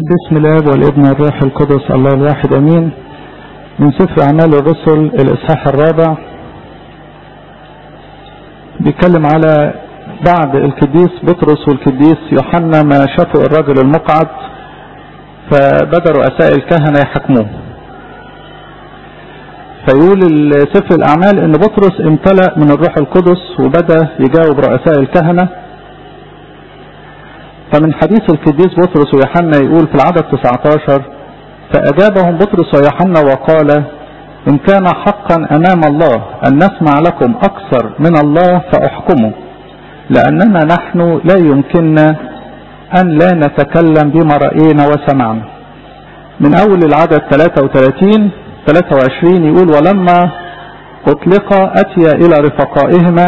بسم الاب والابن والروح القدس الله الواحد امين من سفر اعمال الرسل الاصحاح الرابع بيتكلم على بعد القديس بطرس والقديس يوحنا ما شافوا الرجل المقعد فبدا رؤساء الكهنه يحكموه فيقول سفر الاعمال ان بطرس امتلأ من الروح القدس وبدا يجاوب رؤساء الكهنه فمن حديث القديس بطرس ويوحنا يقول في العدد 19 فأجابهم بطرس ويوحنا وقال إن كان حقا أمام الله أن نسمع لكم أكثر من الله فأحكموا لأننا نحن لا يمكننا أن لا نتكلم بما رأينا وسمعنا من أول العدد 33 23 يقول ولما أطلق أتي إلى رفقائهما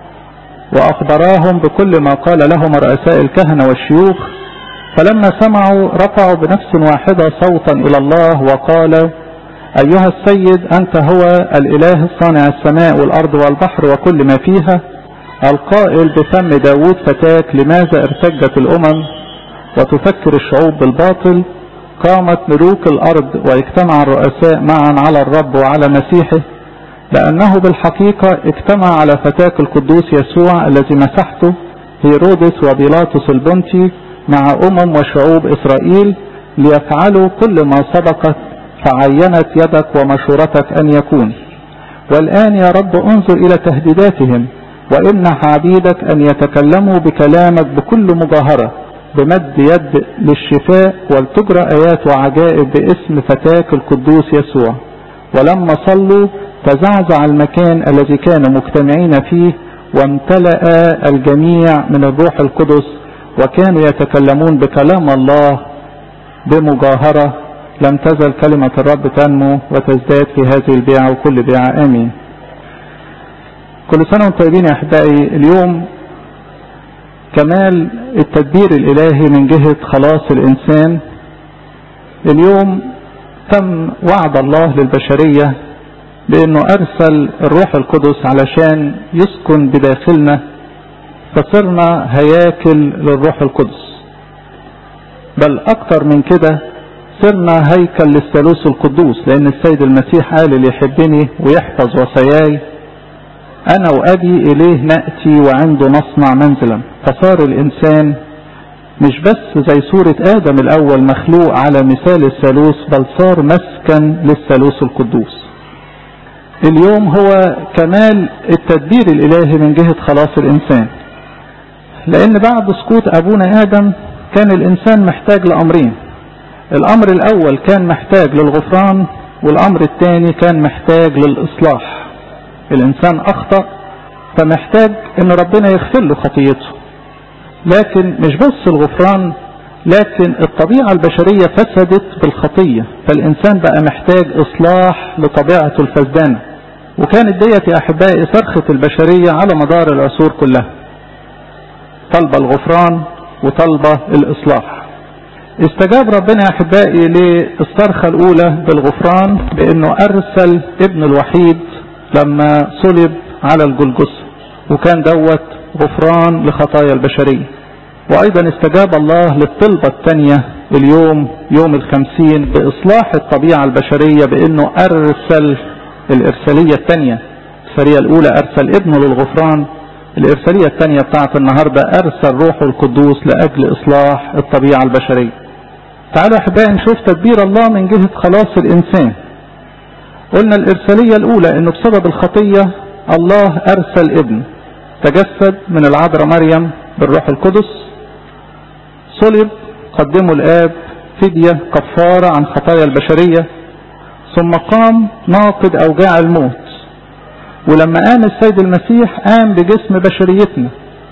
وأخبراهم بكل ما قال لهم رؤساء الكهنة والشيوخ فلما سمعوا رفعوا بنفس واحدة صوتا إلى الله وقالوا أيها السيد أنت هو الإله الصانع السماء والأرض والبحر وكل ما فيها القائل بفم داود فتاك لماذا ارتجت الأمم وتفكر الشعوب بالباطل قامت ملوك الأرض واجتمع الرؤساء معا على الرب وعلى مسيحه لأنه بالحقيقة اجتمع على فتاك القدوس يسوع الذي مسحته هيرودس وبيلاطس البنطي مع أمم وشعوب إسرائيل ليفعلوا كل ما سبقت فعينت يدك ومشورتك أن يكون والآن يا رب انظر إلى تهديداتهم وامنح عبيدك أن يتكلموا بكلامك بكل مجاهرة بمد يد للشفاء ولتجرى آيات وعجائب باسم فتاك القدوس يسوع ولما صلوا تزعزع المكان الذي كانوا مجتمعين فيه وامتلأ الجميع من الروح القدس وكانوا يتكلمون بكلام الله بمجاهرة لم تزل كلمة الرب تنمو وتزداد في هذه البيعة وكل بيعة آمين كل سنة وانتم طيبين يا أحبائي اليوم كمال التدبير الإلهي من جهة خلاص الإنسان اليوم تم وعد الله للبشرية بأنه أرسل الروح القدس علشان يسكن بداخلنا فصرنا هياكل للروح القدس بل أكتر من كده صرنا هيكل للثالوث القدوس لأن السيد المسيح قال اللي يحبني ويحفظ وصاياي أنا وأبي إليه نأتي وعنده نصنع منزلا فصار الإنسان مش بس زي صورة آدم الأول مخلوق على مثال الثالوث بل صار مسكن للثالوث القدوس اليوم هو كمال التدبير الإلهي من جهة خلاص الإنسان لأن بعد سقوط أبونا آدم كان الإنسان محتاج لأمرين الأمر الأول كان محتاج للغفران والأمر الثاني كان محتاج للإصلاح الإنسان أخطأ فمحتاج أن ربنا يغفر له خطيته لكن مش بس الغفران لكن الطبيعة البشرية فسدت بالخطية فالإنسان بقى محتاج إصلاح لطبيعته الفسدانة وكانت ديت يا أحبائي صرخة البشرية على مدار العصور كلها طلب الغفران وطلب الإصلاح استجاب ربنا يا أحبائي للصرخة الأولى بالغفران بأنه أرسل ابن الوحيد لما صلب على الجلجسة وكان دوت غفران لخطايا البشرية وأيضا استجاب الله للطلبة الثانية اليوم يوم الخمسين بإصلاح الطبيعة البشرية بأنه أرسل الإرسالية الثانية الإرسالية الأولى أرسل ابنه للغفران الإرسالية الثانية بتاعت النهاردة أرسل روحه القدوس لأجل إصلاح الطبيعة البشرية تعالوا أحبائي نشوف تدبير الله من جهة خلاص الإنسان قلنا الإرسالية الأولى أنه بسبب الخطية الله أرسل ابن تجسد من العذراء مريم بالروح القدس صلب قدمه الآب فدية كفارة عن خطايا البشرية ثم قام ناقض أوجاع الموت ولما قام السيد المسيح قام بجسم بشريتنا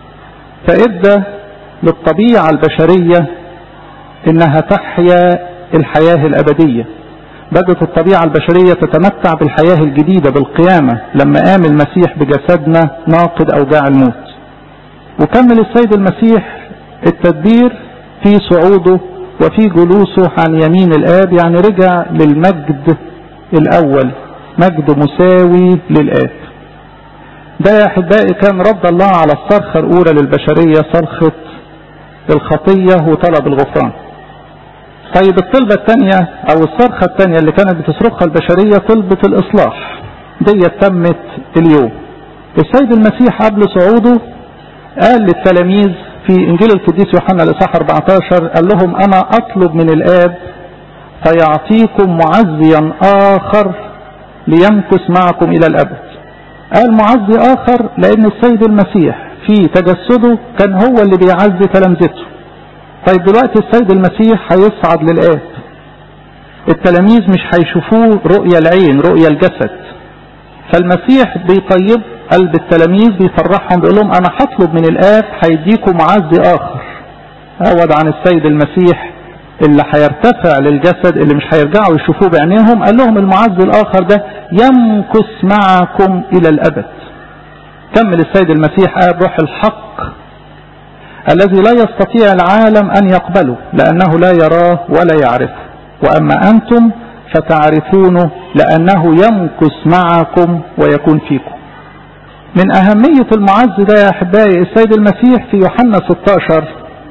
فإدى للطبيعة البشرية إنها تحيا الحياة الأبدية بدأت الطبيعة البشرية تتمتع بالحياة الجديدة بالقيامة لما قام المسيح بجسدنا ناقض أوجاع الموت وكمل السيد المسيح التدبير في صعوده وفي جلوسه عن يمين الآب يعني رجع للمجد الأول مجد مساوي للآب ده يا أحبائي كان رد الله على الصرخة الأولى للبشرية صرخة الخطية وطلب الغفران طيب الطلبة الثانية او الصرخة الثانية اللي كانت بتصرخها البشرية طلبة الاصلاح دي تمت اليوم السيد المسيح قبل صعوده قال للتلاميذ في انجيل القديس يوحنا الاصحاح 14 قال لهم انا اطلب من الاب فيعطيكم معزيا اخر ليمكث معكم الى الابد قال معزي اخر لان السيد المسيح في تجسده كان هو اللي بيعزي تلامذته طيب دلوقتي السيد المسيح هيصعد للآب التلاميذ مش هيشوفوه رؤية العين رؤية الجسد فالمسيح بيطيب قلب التلاميذ بيفرحهم بيقول لهم انا هطلب من الآب هيديكم معزي اخر عوض عن السيد المسيح اللي هيرتفع للجسد اللي مش هيرجعوا يشوفوه بعينيهم قال لهم المعزي الاخر ده يمكث معكم الى الابد كمل السيد المسيح قال روح الحق الذي لا يستطيع العالم أن يقبله لأنه لا يراه ولا يعرفه وأما أنتم فتعرفونه لأنه يمكث معكم ويكون فيكم من أهمية المعز ده يا أحبائي السيد المسيح في يوحنا 16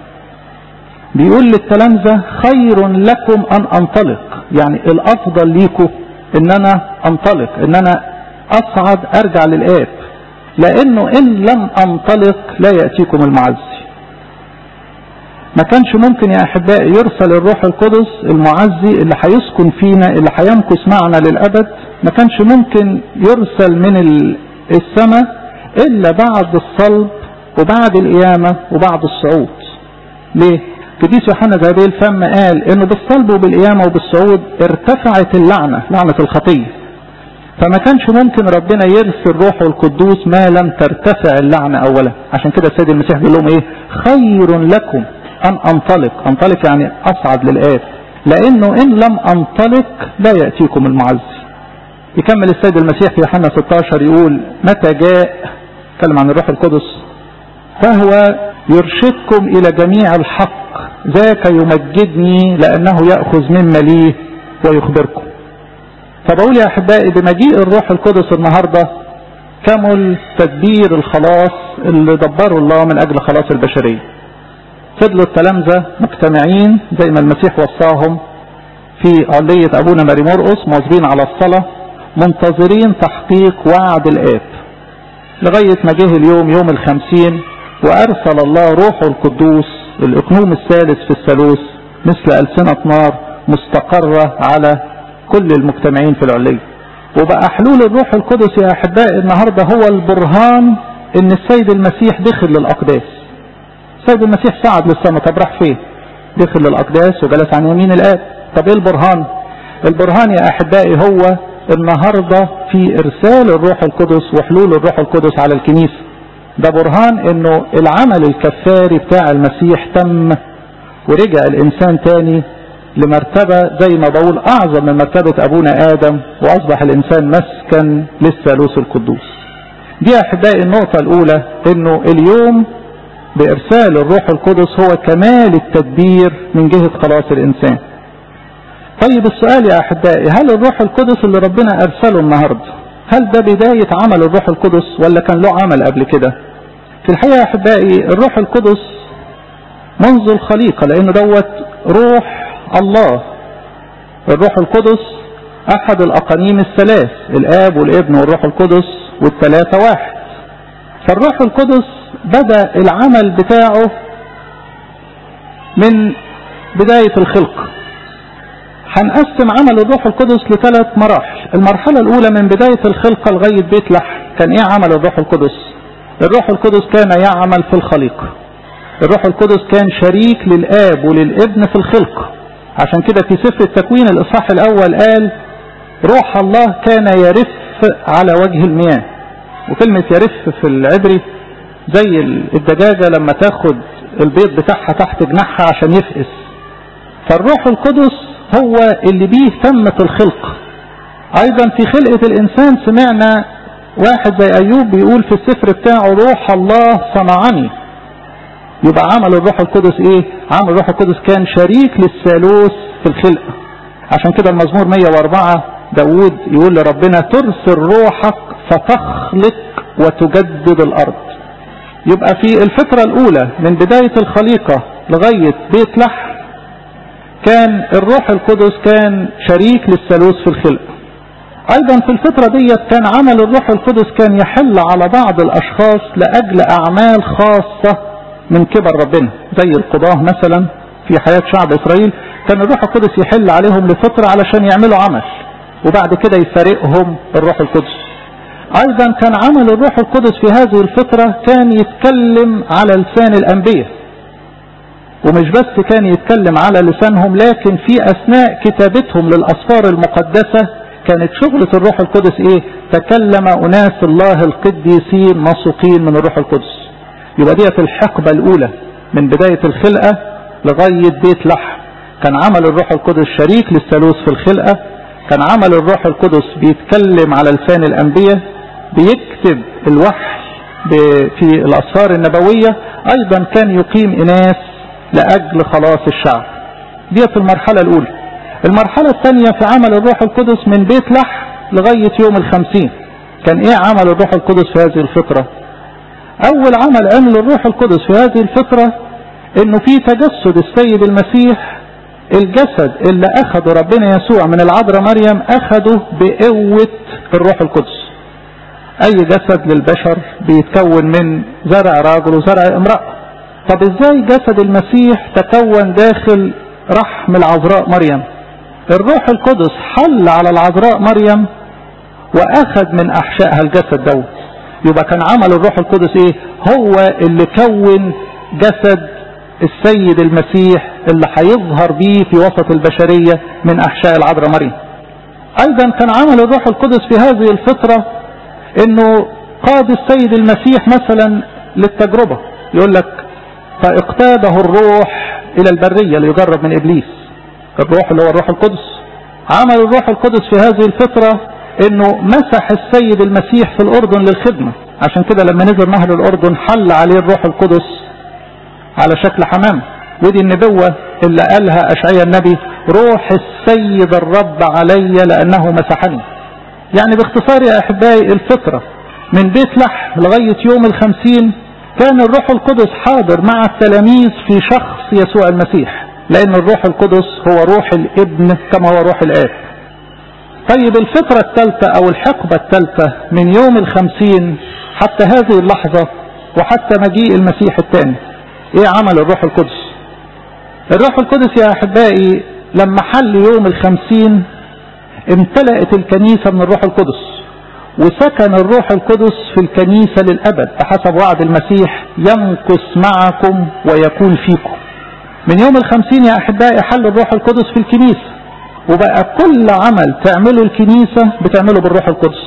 بيقول للتلامذة خير لكم أن أنطلق يعني الأفضل ليكم إن أنا أنطلق إن أنا أصعد أرجع للآب لأنه إن لم أنطلق لا يأتيكم المعز ما كانش ممكن يا احبائي يرسل الروح القدس المعزي اللي هيسكن فينا اللي هيمكث معنا للابد ما كانش ممكن يرسل من السماء الا بعد الصلب وبعد القيامة وبعد الصعود ليه قديس يوحنا ذهبي الفم قال انه بالصلب وبالقيامة وبالصعود ارتفعت اللعنة لعنة الخطية فما كانش ممكن ربنا يرسل روحه القدوس ما لم ترتفع اللعنة اولا عشان كده السيد المسيح بيقول لهم ايه خير لكم أن أنطلق أنطلق يعني أصعد للآب لأنه إن لم أنطلق لا يأتيكم المعزي يكمل السيد المسيح في يوحنا 16 يقول متى جاء تكلم عن الروح القدس فهو يرشدكم إلى جميع الحق ذاك يمجدني لأنه يأخذ مما ليه ويخبركم فبقول يا أحبائي بمجيء الروح القدس النهاردة كمل تدبير الخلاص اللي دبره الله من أجل خلاص البشرية فضلوا التلامذة مجتمعين زي ما المسيح وصاهم في علية أبونا ماري مرقس مواظبين على الصلاة منتظرين تحقيق وعد الآب لغاية ما جه اليوم يوم الخمسين وأرسل الله روحه القدوس الإقنوم الثالث في الثالوث مثل ألسنة نار مستقرة على كل المجتمعين في العلية وبقى حلول الروح القدس يا أحبائي النهاردة هو البرهان إن السيد المسيح دخل للأقداس السيد المسيح صعد للسماء طب راح فين دخل للأقداس وجلس عن يمين الآب طب ايه البرهان البرهان يا أحبائي هو النهاردة في إرسال الروح القدس وحلول الروح القدس على الكنيسة ده برهان انه العمل الكفاري بتاع المسيح تم ورجع الانسان تاني لمرتبة زي ما بقول اعظم من مرتبة ابونا ادم واصبح الانسان مسكن للثالوث القدوس دي احبائي النقطة الاولى انه اليوم بارسال الروح القدس هو كمال التدبير من جهة خلاص الانسان طيب السؤال يا احبائي هل الروح القدس اللي ربنا ارسله النهارده هل ده بداية عمل الروح القدس ولا كان له عمل قبل كده في الحقيقة يا احبائي الروح القدس منذ الخليقة لانه دوت روح الله الروح القدس احد الاقانيم الثلاث الاب والابن والروح القدس والثلاثة واحد فالروح القدس بدأ العمل بتاعه من بداية الخلق هنقسم عمل الروح القدس لثلاث مراحل المرحلة الأولى من بداية الخلقة لغاية بيت لحم كان إيه عمل الروح القدس الروح القدس كان يعمل في الخليقة الروح القدس كان شريك للآب وللابن في الخلق عشان كده في سفر التكوين الإصحاح الأول قال روح الله كان يرف على وجه المياه وكلمة يرف في العبري زي الدجاجة لما تاخد البيض بتاعها تحت جناحها عشان يفقس فالروح القدس هو اللي بيه تمت الخلق ايضا في خلقة الانسان سمعنا واحد زي ايوب بيقول في السفر بتاعه روح الله صنعني يبقى عمل الروح القدس ايه عمل الروح القدس كان شريك للثالوث في الخلقة عشان كده المزمور 104 داود يقول لربنا ترسل روحك فتخلق وتجدد الارض يبقى في الفترة الاولى من بداية الخليقة لغاية بيت لحم كان الروح القدس كان شريك للثالوث في الخلق ايضا في الفترة ديت كان عمل الروح القدس كان يحل على بعض الاشخاص لاجل اعمال خاصة من كبر ربنا زي القضاة مثلا في حياة شعب اسرائيل كان الروح القدس يحل عليهم لفترة علشان يعملوا عمل وبعد كده يفارقهم الروح القدس ايضا كان عمل الروح القدس في هذه الفترة كان يتكلم على لسان الانبياء ومش بس كان يتكلم على لسانهم لكن في اثناء كتابتهم للاسفار المقدسة كانت شغلة الروح القدس ايه تكلم اناس الله القديسين مسوقين من الروح القدس يبقى ديت الحقبة الاولى من بداية الخلقة لغاية بيت لحم كان عمل الروح القدس شريك للثالوث في الخلقة كان عمل الروح القدس بيتكلم على لسان الانبياء بيكتب الوحي في الاسفار النبوية ايضا كان يقيم اناس لاجل خلاص الشعب ديت المرحلة الاولى المرحلة الثانية في عمل الروح القدس من بيت لحم لغاية يوم الخمسين كان ايه عمل الروح القدس في هذه الفترة اول عمل عمل الروح القدس في هذه الفترة انه في تجسد السيد المسيح الجسد اللي اخده ربنا يسوع من العذراء مريم اخده بقوة الروح القدس اي جسد للبشر بيتكون من زرع راجل وزرع امرأة طب ازاي جسد المسيح تكون داخل رحم العذراء مريم الروح القدس حل على العذراء مريم واخذ من احشائها الجسد دوت يبقى كان عمل الروح القدس ايه هو اللي كون جسد السيد المسيح اللي هيظهر بيه في وسط البشرية من احشاء العذراء مريم ايضا كان عمل الروح القدس في هذه الفترة انه قاد السيد المسيح مثلا للتجربة يقول لك فاقتاده الروح الى البرية ليجرب من ابليس الروح اللي هو الروح القدس عمل الروح القدس في هذه الفترة انه مسح السيد المسيح في الاردن للخدمة عشان كده لما نزل نهر الاردن حل عليه الروح القدس على شكل حمام ودي النبوة اللي قالها اشعيا النبي روح السيد الرب علي لانه مسحني يعني باختصار يا احبائي الفترة من بيت لحم لغاية يوم الخمسين كان الروح القدس حاضر مع التلاميذ في شخص يسوع المسيح لان الروح القدس هو روح الابن كما هو روح الاب طيب الفترة الثالثة او الحقبة الثالثة من يوم الخمسين حتى هذه اللحظة وحتى مجيء المسيح الثاني ايه عمل الروح القدس الروح القدس يا احبائي لما حل يوم الخمسين امتلأت الكنيسة من الروح القدس وسكن الروح القدس في الكنيسة للأبد بحسب وعد المسيح يمكث معكم ويكون فيكم من يوم الخمسين يا أحبائي حل الروح القدس في الكنيسة وبقى كل عمل تعمله الكنيسة بتعمله بالروح القدس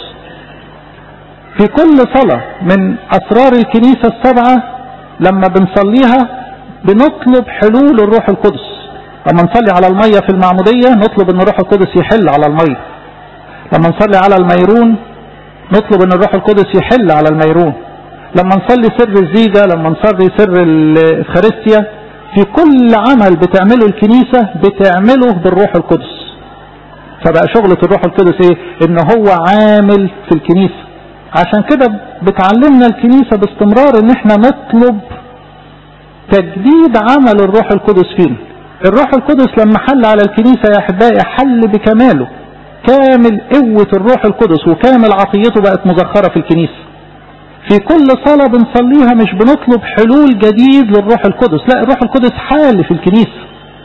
في كل صلاة من أسرار الكنيسة السبعة لما بنصليها بنطلب حلول الروح القدس لما نصلي على المية في المعمودية نطلب ان الروح القدس يحل على المية لما نصلي على الميرون نطلب ان الروح القدس يحل على الميرون لما نصلي سر الزيجة لما نصلي سر الافخارستيا في كل عمل بتعمله الكنيسة بتعمله بالروح القدس فبقى شغلة الروح القدس ايه ان هو عامل في الكنيسة عشان كده بتعلمنا الكنيسة باستمرار ان احنا نطلب تجديد عمل الروح القدس فينا الروح القدس لما حل على الكنيسة يا احبائي حل بكماله كامل قوة الروح القدس وكامل عطيته بقت مزخرة في الكنيسة في كل صلاة بنصليها مش بنطلب حلول جديد للروح القدس لا الروح القدس حال في الكنيسة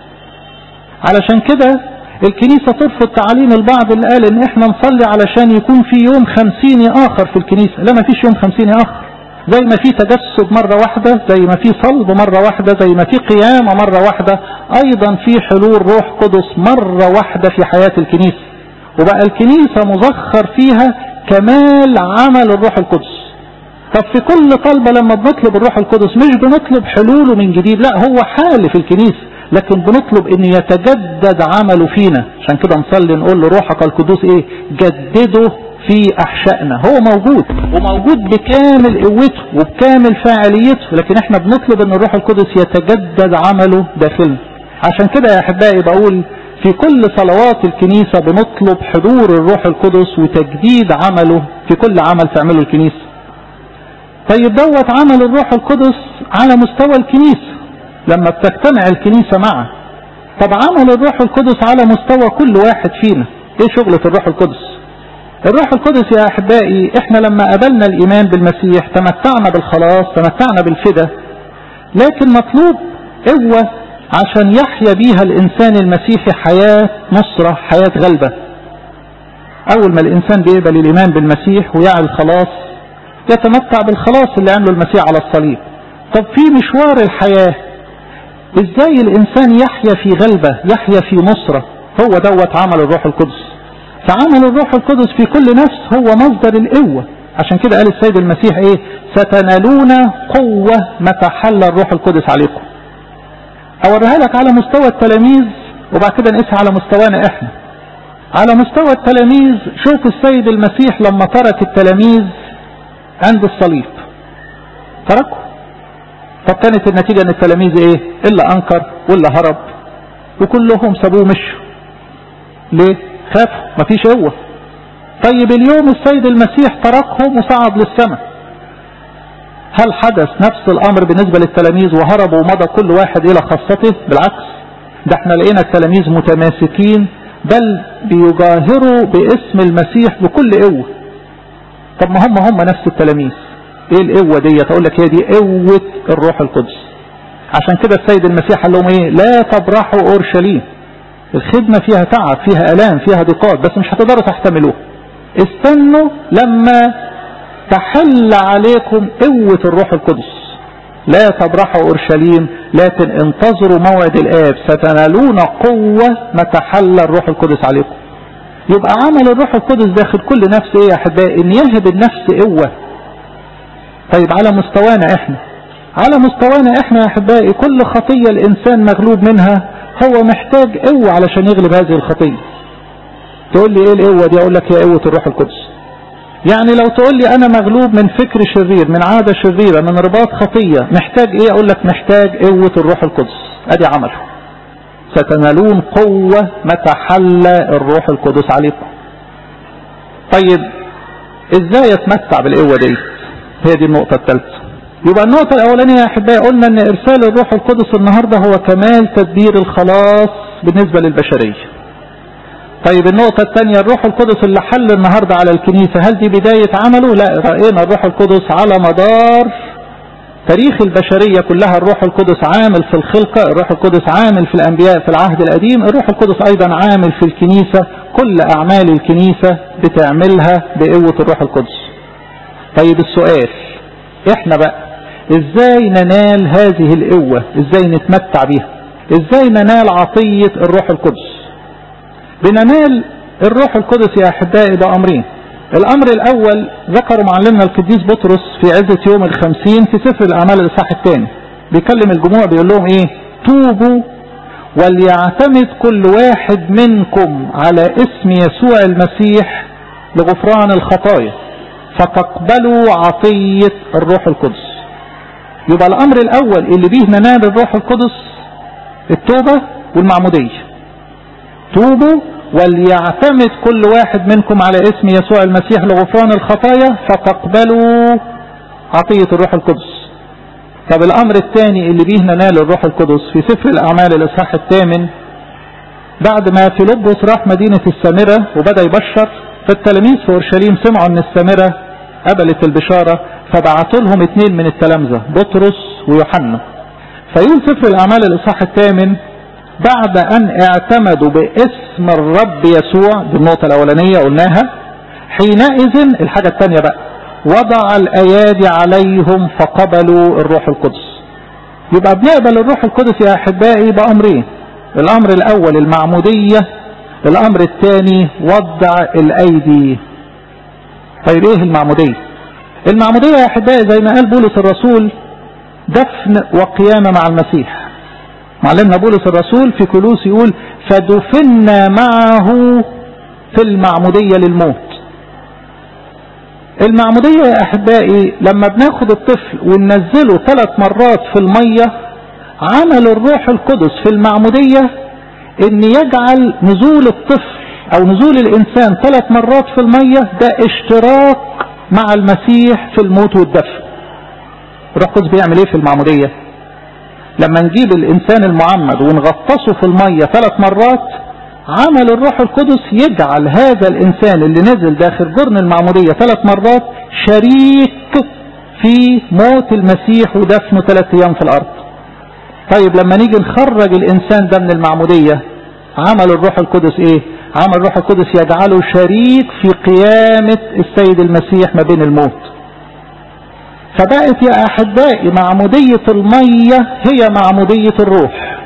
علشان كده الكنيسة ترفض تعاليم البعض اللي قال ان احنا نصلي علشان يكون في يوم خمسيني اخر في الكنيسة لا ما فيش يوم خمسيني اخر زي ما في تجسد مرة واحدة زي ما في صلب مرة واحدة زي ما في قيامة مرة واحدة ايضا في حلول روح قدس مرة واحدة في حياة الكنيسة وبقى الكنيسة مزخر فيها كمال عمل الروح القدس طب في كل طلبة لما بنطلب الروح القدس مش بنطلب حلوله من جديد لا هو حال في الكنيسة لكن بنطلب ان يتجدد عمله فينا عشان كده نصلي نقول له روحك القدوس ايه جدده في احشائنا هو موجود وموجود بكامل قوته وبكامل فاعليته لكن احنا بنطلب ان الروح القدس يتجدد عمله داخلنا عشان كده يا احبائي بقول في كل صلوات الكنيسة بنطلب حضور الروح القدس وتجديد عمله في كل عمل تعمله الكنيسة طيب دوت عمل الروح القدس على مستوى الكنيسة لما بتجتمع الكنيسة معه طب عمل الروح القدس على مستوى كل واحد فينا ايه شغلة الروح القدس الروح القدس يا احبائي احنا لما قبلنا الايمان بالمسيح تمتعنا بالخلاص تمتعنا بالفدا لكن مطلوب قوة عشان يحيا بيها الانسان المسيحي حياة نصرة حياة غلبة اول ما الانسان بيقبل الايمان بالمسيح ويعي الخلاص يتمتع بالخلاص اللي عمله المسيح على الصليب طب في مشوار الحياة ازاي الانسان يحيا في غلبة يحيا في نصرة هو دوت عمل الروح القدس فعمل الروح القدس في كل نفس هو مصدر القوة عشان كده قال السيد المسيح ايه ستنالون قوة متى حل الروح القدس عليكم اوريها لك على مستوى التلاميذ وبعد كده نقيسها على مستوانا احنا على مستوى التلاميذ شوف السيد المسيح لما ترك التلاميذ عند الصليب تركوا طب كانت النتيجة ان التلاميذ ايه اللي انكر واللي هرب وكلهم سابوه مشوا ليه خافوا مفيش قوة طيب اليوم السيد المسيح تركهم وصعد للسماء هل حدث نفس الامر بالنسبة للتلاميذ وهربوا ومضى كل واحد الى خاصته بالعكس ده احنا لقينا التلاميذ متماسكين بل بيجاهروا باسم المسيح بكل قوة طب ما هم هم نفس التلاميذ ايه القوة دي اقول لك هي دي قوة الروح القدس عشان كده السيد المسيح قال لهم ايه لا تبرحوا اورشليم الخدمة فيها تعب فيها الام فيها ضيقات بس مش هتقدروا تحتملوها استنوا لما تحل عليكم قوة الروح القدس لا تبرحوا اورشليم لكن انتظروا موعد الاب ستنالون قوة متى حل الروح القدس عليكم يبقى عمل الروح القدس داخل كل نفس ايه يا احبائي ان يهب النفس قوة طيب على مستوانا احنا على مستوانا احنا يا احبائي كل خطية الانسان مغلوب منها هو محتاج قوة علشان يغلب هذه الخطية تقول لي ايه القوة دي اقول لك هي قوة الروح القدس يعني لو تقول لي انا مغلوب من فكر شرير من عادة شريرة من رباط خطية محتاج ايه اقول لك محتاج قوة الروح القدس ادي عمله ستنالون قوة متى حل الروح القدس عليكم طيب ازاي اتمتع بالقوة دي هي دي النقطة الثالثة يبقى النقطة الأولانية يا أحبائي قلنا أن إرسال الروح القدس النهاردة هو كمال تدبير الخلاص بالنسبة للبشرية. طيب النقطة الثانية الروح القدس اللي حل النهاردة على الكنيسة هل دي بداية عمله؟ لا رأينا الروح القدس على مدار تاريخ البشرية كلها الروح القدس عامل في الخلقة الروح القدس عامل في الأنبياء في العهد القديم الروح القدس أيضا عامل في الكنيسة كل أعمال الكنيسة بتعملها بقوة الروح القدس طيب السؤال احنا بقى ازاي ننال هذه القوة ازاي نتمتع بها ازاي ننال عطية الروح القدس بننال الروح القدس يا احبائي بامرين الامر الاول ذكر معلمنا القديس بطرس في عزة يوم الخمسين في سفر الاعمال الاصحاح الثاني بيكلم الجموع بيقول لهم ايه توبوا وليعتمد كل واحد منكم على اسم يسوع المسيح لغفران الخطايا فتقبلوا عطية الروح القدس يبقى الامر الاول اللي بيه ننال الروح القدس التوبة والمعمودية توبوا وليعتمد كل واحد منكم على اسم يسوع المسيح لغفران الخطايا فتقبلوا عطية الروح القدس طب الامر الثاني اللي بيه ننال الروح القدس في سفر الاعمال الاصحاح الثامن بعد ما فيلبس راح مدينة السامرة وبدأ يبشر فالتلاميذ في اورشليم سمعوا ان السامرة قبلت البشارة فبعتوا لهم اثنين من التلامذة بطرس ويوحنا فيقول سفر الاعمال الاصحاح الثامن بعد ان اعتمدوا باسم الرب يسوع دي النقطة الاولانية قلناها حينئذ الحاجة الثانية بقى وضع الايادي عليهم فقبلوا الروح القدس يبقى بنقبل الروح القدس يا احبائي بامرين الامر الاول المعمودية الامر الثاني وضع الايدي طيب ايه المعمودية المعمودية يا احبائي زي ما قال بولس الرسول دفن وقيامة مع المسيح معلمنا بولس الرسول في كلوس يقول فدفنا معه في المعمودية للموت المعمودية يا احبائي لما بناخد الطفل وننزله ثلاث مرات في المية عمل الروح القدس في المعمودية ان يجعل نزول الطفل او نزول الانسان ثلاث مرات في المية ده اشتراك مع المسيح في الموت والدفن الروح القدس بيعمل ايه في المعمودية لما نجيب الإنسان المعمد ونغطسه في المية ثلاث مرات عمل الروح القدس يجعل هذا الإنسان اللي نزل داخل جرن المعمودية ثلاث مرات شريك في موت المسيح ودفنه ثلاث أيام في الأرض طيب لما نيجي نخرج الإنسان ده من المعمودية عمل الروح القدس إيه عمل الروح القدس يجعله شريك في قيامة السيد المسيح ما بين الموت فبقت يا أحبائي معمودية المية هي معمودية الروح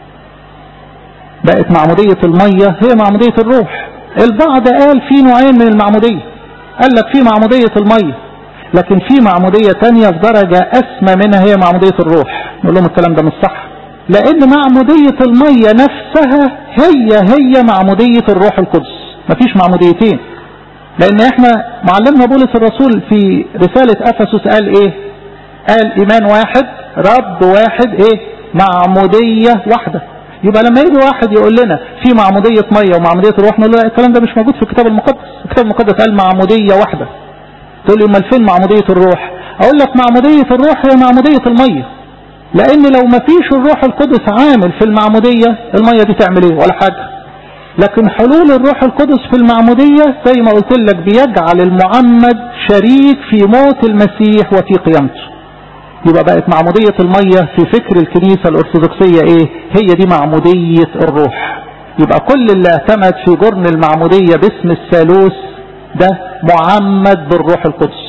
بقت معمودية المية هي معمودية الروح البعض قال في نوعين من المعمودية قال لك في معمودية المية لكن في معمودية تانية في درجة أسمى منها هي معمودية الروح نقول لهم الكلام ده مش صح لأن معمودية المية نفسها هي هي معمودية الروح القدس مفيش معموديتين لأن احنا معلمنا بولس الرسول في رسالة أفسس قال إيه قال إيمان واحد رب واحد إيه معمودية واحدة يبقى لما يجي واحد يقول لنا في معمودية مية ومعمودية الروح نقول له الكلام ده مش موجود في الكتاب المقدس الكتاب المقدس قال معمودية واحدة تقول لي امال فين معمودية الروح اقول لك معمودية الروح هي معمودية المية لان لو ما فيش الروح القدس عامل في المعمودية المية دي تعمل ايه ولا حاجة لكن حلول الروح القدس في المعمودية زي ما قلت لك بيجعل المعمد شريك في موت المسيح وفي قيامته يبقى بقت معمودية المية في فكر الكنيسة الأرثوذكسية إيه؟ هي دي معمودية الروح يبقى كل اللي اعتمد في جرن المعمودية باسم الثالوث ده معمد بالروح القدس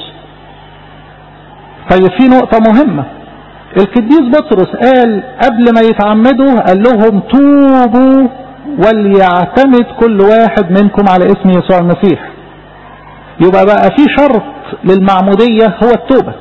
طيب في نقطة مهمة القديس بطرس قال قبل ما يتعمدوا قال لهم توبوا وليعتمد كل واحد منكم على اسم يسوع المسيح يبقى بقى في شرط للمعمودية هو التوبة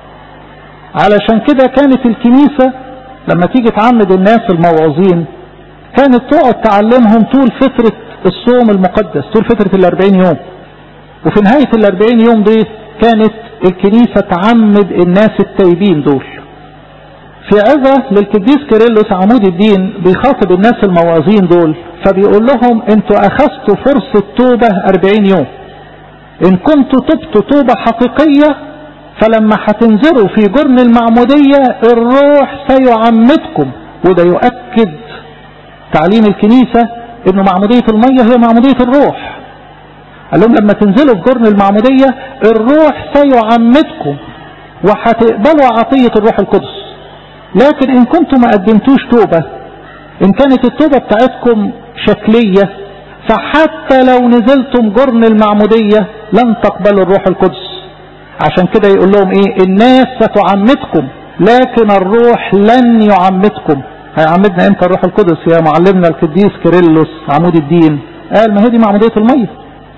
علشان كده كانت الكنيسة لما تيجي تعمد الناس الموعظين كانت تقعد تعلمهم طول فترة الصوم المقدس طول فترة الاربعين يوم وفي نهاية الاربعين يوم دي كانت الكنيسة تعمد الناس التايبين دول في عظة للقديس كيرلس عمود الدين بيخاطب الناس الموعظين دول فبيقول لهم انتوا اخذتوا فرصة توبة اربعين يوم ان كنتوا تبتوا توبة حقيقية فلما هتنزلوا في جرن المعمودية الروح سيعمدكم وده يؤكد تعليم الكنيسة انه معمودية المية هي معمودية الروح قال لهم لما تنزلوا في جرن المعمودية الروح سيعمدكم وهتقبلوا عطية الروح القدس لكن ان كنتم ما قدمتوش توبة ان كانت التوبة بتاعتكم شكلية فحتى لو نزلتم جرن المعمودية لن تقبلوا الروح القدس عشان كده يقول لهم ايه الناس ستعمدكم لكن الروح لن يعمدكم هيعمدنا امتى الروح القدس يا معلمنا القديس كيرلس عمود الدين قال ما هي دي معمودية المية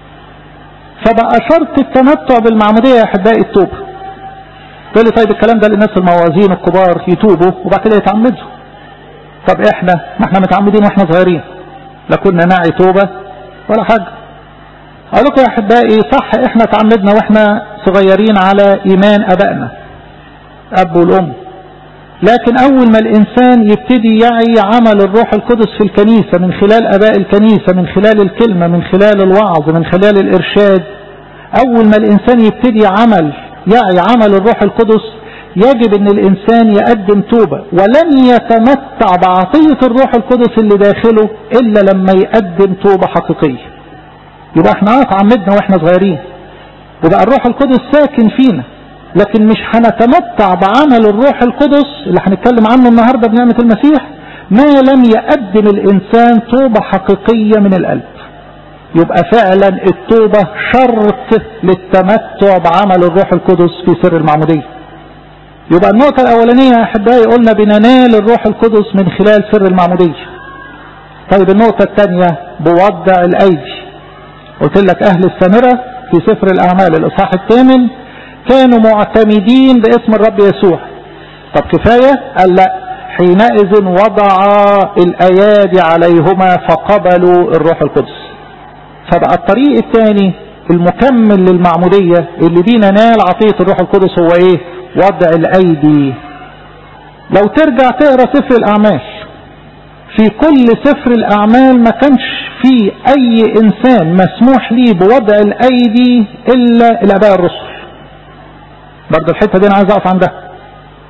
فبقى شرط التمتع بالمعمودية يا احبائي التوبة تقول لي طيب الكلام ده للناس الموازين الكبار يتوبوا وبعد كده يتعمدوا طب احنا ما احنا متعمدين واحنا صغيرين لا كنا ناعي توبة ولا حاجة اقول لكم يا احبائي صح احنا تعمدنا واحنا صغيرين على ايمان ابائنا اب والام لكن اول ما الانسان يبتدي يعي عمل الروح القدس في الكنيسة من خلال اباء الكنيسة من خلال الكلمة من خلال الوعظ من خلال الارشاد اول ما الانسان يبتدي عمل يعي عمل الروح القدس يجب ان الانسان يقدم توبة ولن يتمتع بعطية الروح القدس اللي داخله الا لما يقدم توبة حقيقية يبقى احنا اه اتعمدنا واحنا صغيرين وبقى الروح القدس ساكن فينا لكن مش هنتمتع بعمل الروح القدس اللي هنتكلم عنه النهاردة بنعمة المسيح ما لم يقدم الانسان توبة حقيقية من القلب يبقى فعلا التوبة شرط للتمتع بعمل الروح القدس في سر المعمودية يبقى النقطة الأولانية يا أحبائي قلنا بننال الروح القدس من خلال سر المعمودية طيب النقطة الثانية بوضع الأيدي قلت لك أهل السامرة في سفر الأعمال الإصحاح الثامن كانوا معتمدين باسم الرب يسوع طب كفاية قال لا حينئذ وضع الأيادي عليهما فقبلوا الروح القدس فبقى الطريق الثاني المكمل للمعمودية اللي بينا نال عطية الروح القدس هو ايه وضع الايدي لو ترجع تقرا سفر الاعمال في كل سفر الاعمال ما كانش في اي انسان مسموح ليه بوضع الايدي الا الاباء الرسل برضه الحته دي انا عايز اقف عندها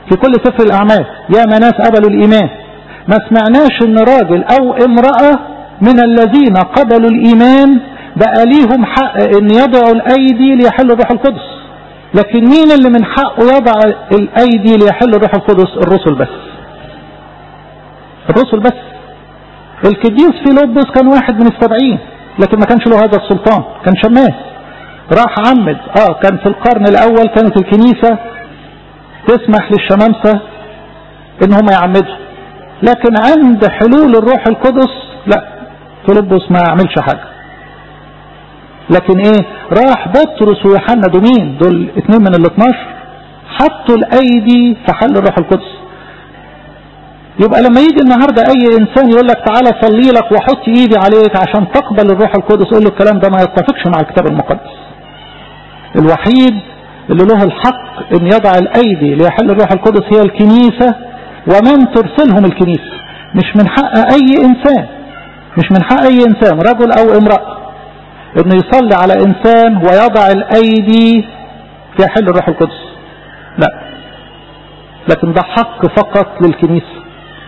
في كل سفر الأعمال يا ما ناس قبلوا الإيمان ما سمعناش ان راجل او امرأة من الذين قبلوا الإيمان بقى ليهم حق ان يضعوا الأيدي ليحلوا الروح القدس لكن مين اللي من حقه يضع الأيدي ليحل الروح القدس الرسل بس الرسل بس القديس فيلبس كان واحد من السبعين لكن ما كانش له هذا السلطان كان شماس راح عمد اه كان في القرن الاول كانت الكنيسة تسمح للشمامسة ان هم يعمدوا لكن عند حلول الروح القدس لا فيلبس ما عملش حاجة لكن ايه راح بطرس ويوحنا دول مين دول اتنين من ال 12 حطوا الايدي في حل الروح القدس يبقى لما يجي النهاردة اي انسان يقول لك تعالى صلي لك واحط ايدي عليك عشان تقبل الروح القدس قول له الكلام ده ما يتفقش مع الكتاب المقدس الوحيد اللي له الحق ان يضع الايدي ليحل الروح القدس هي الكنيسة ومن ترسلهم الكنيسة مش من حق اي انسان مش من حق اي انسان رجل او امرأة انه يصلي على انسان ويضع الايدي ليحل الروح القدس لا لكن ده حق فقط للكنيسة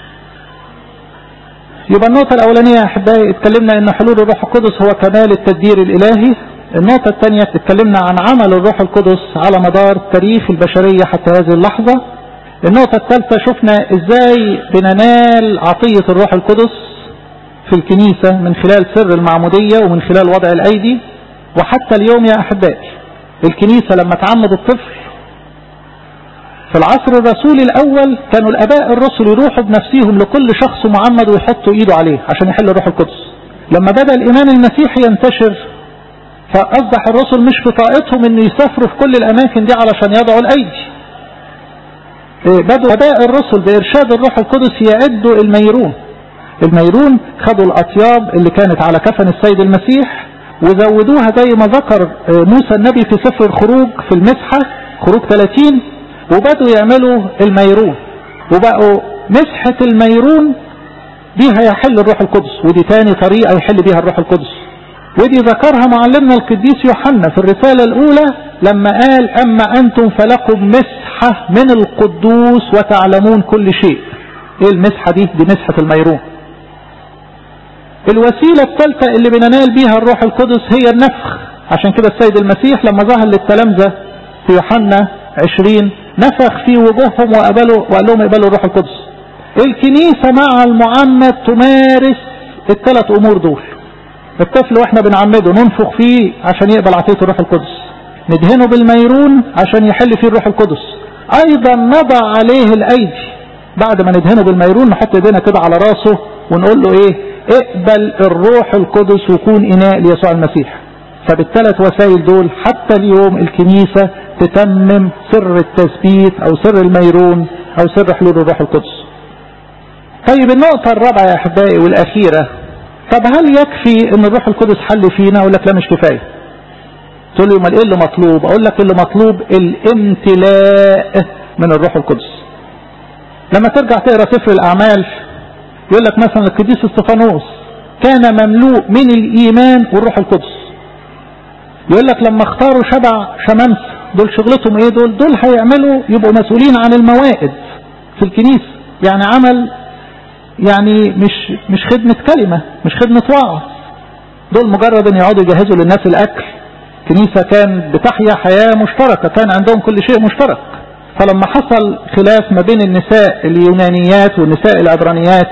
يبقى النقطة الأولانية يا أحبائي اتكلمنا أن حلول الروح القدس هو كمال التدبير الإلهي النقطة الثانية اتكلمنا عن عمل الروح القدس على مدار تاريخ البشرية حتى هذه اللحظة النقطة الثالثة شفنا ازاي بننال عطية الروح القدس في الكنيسة من خلال سر المعمودية ومن خلال وضع الأيدي وحتى اليوم يا أحبائي الكنيسة لما تعمد الطفل في العصر الرسولي الأول كانوا الأباء الرسل يروحوا بنفسهم لكل شخص معمد ويحطوا إيده عليه عشان يحل الروح القدس لما بدأ الإيمان المسيحي ينتشر فأصبح الرسل مش في طاقتهم أن يسافروا في كل الأماكن دي علشان يضعوا الأيدي بدأوا أباء الرسل بإرشاد الروح القدس يعدوا الميرون الميرون خدوا الأطياب اللي كانت على كفن السيد المسيح وزودوها زي ما ذكر موسى النبي في سفر الخروج في المسحة خروج 30 وبدوا يعملوا الميرون وبقوا مسحة الميرون بيها يحل الروح القدس ودي تاني طريقة يحل بيها الروح القدس ودي ذكرها معلمنا القديس يوحنا في الرسالة الأولى لما قال أما أنتم فلكم مسحة من القدوس وتعلمون كل شيء إيه المسحة دي دي مسحة الميرون الوسيلة الثالثة اللي بننال بيها الروح القدس هي النفخ عشان كده السيد المسيح لما ظهر للتلامذة في يوحنا 20 نفخ في وجوههم وقبلوا وقال لهم اقبلوا الروح القدس الكنيسة مع المعمد تمارس الثلاث امور دول الطفل واحنا بنعمده ننفخ فيه عشان يقبل عطية الروح القدس ندهنه بالميرون عشان يحل فيه الروح القدس ايضا نضع عليه الايدي بعد ما ندهنه بالميرون نحط ايدينا كده على راسه ونقول له ايه اقبل الروح القدس وكون اناء ليسوع المسيح فبالثلاث وسائل دول حتى اليوم الكنيسة تتمم سر التثبيت او سر الميرون او سر حلول الروح القدس طيب النقطة الرابعة يا احبائي والاخيرة طب هل يكفي ان الروح القدس حل فينا اقول لك لا مش كفاية تقول لي امال ايه اللي مطلوب اقول لك اللي مطلوب الامتلاء من الروح القدس لما ترجع تقرا سفر الاعمال يقول لك مثلا القديس استفانوس كان مملوء من الايمان والروح القدس يقول لك لما اختاروا شبع شمامس دول شغلتهم ايه دول دول هيعملوا يبقوا مسؤولين عن الموائد في الكنيسة يعني عمل يعني مش مش خدمة كلمة مش خدمة وعظ دول مجرد ان يقعدوا يجهزوا للناس الاكل كنيسة كان بتحيا حياة مشتركة كان عندهم كل شيء مشترك فلما حصل خلاف ما بين النساء اليونانيات والنساء العبرانيات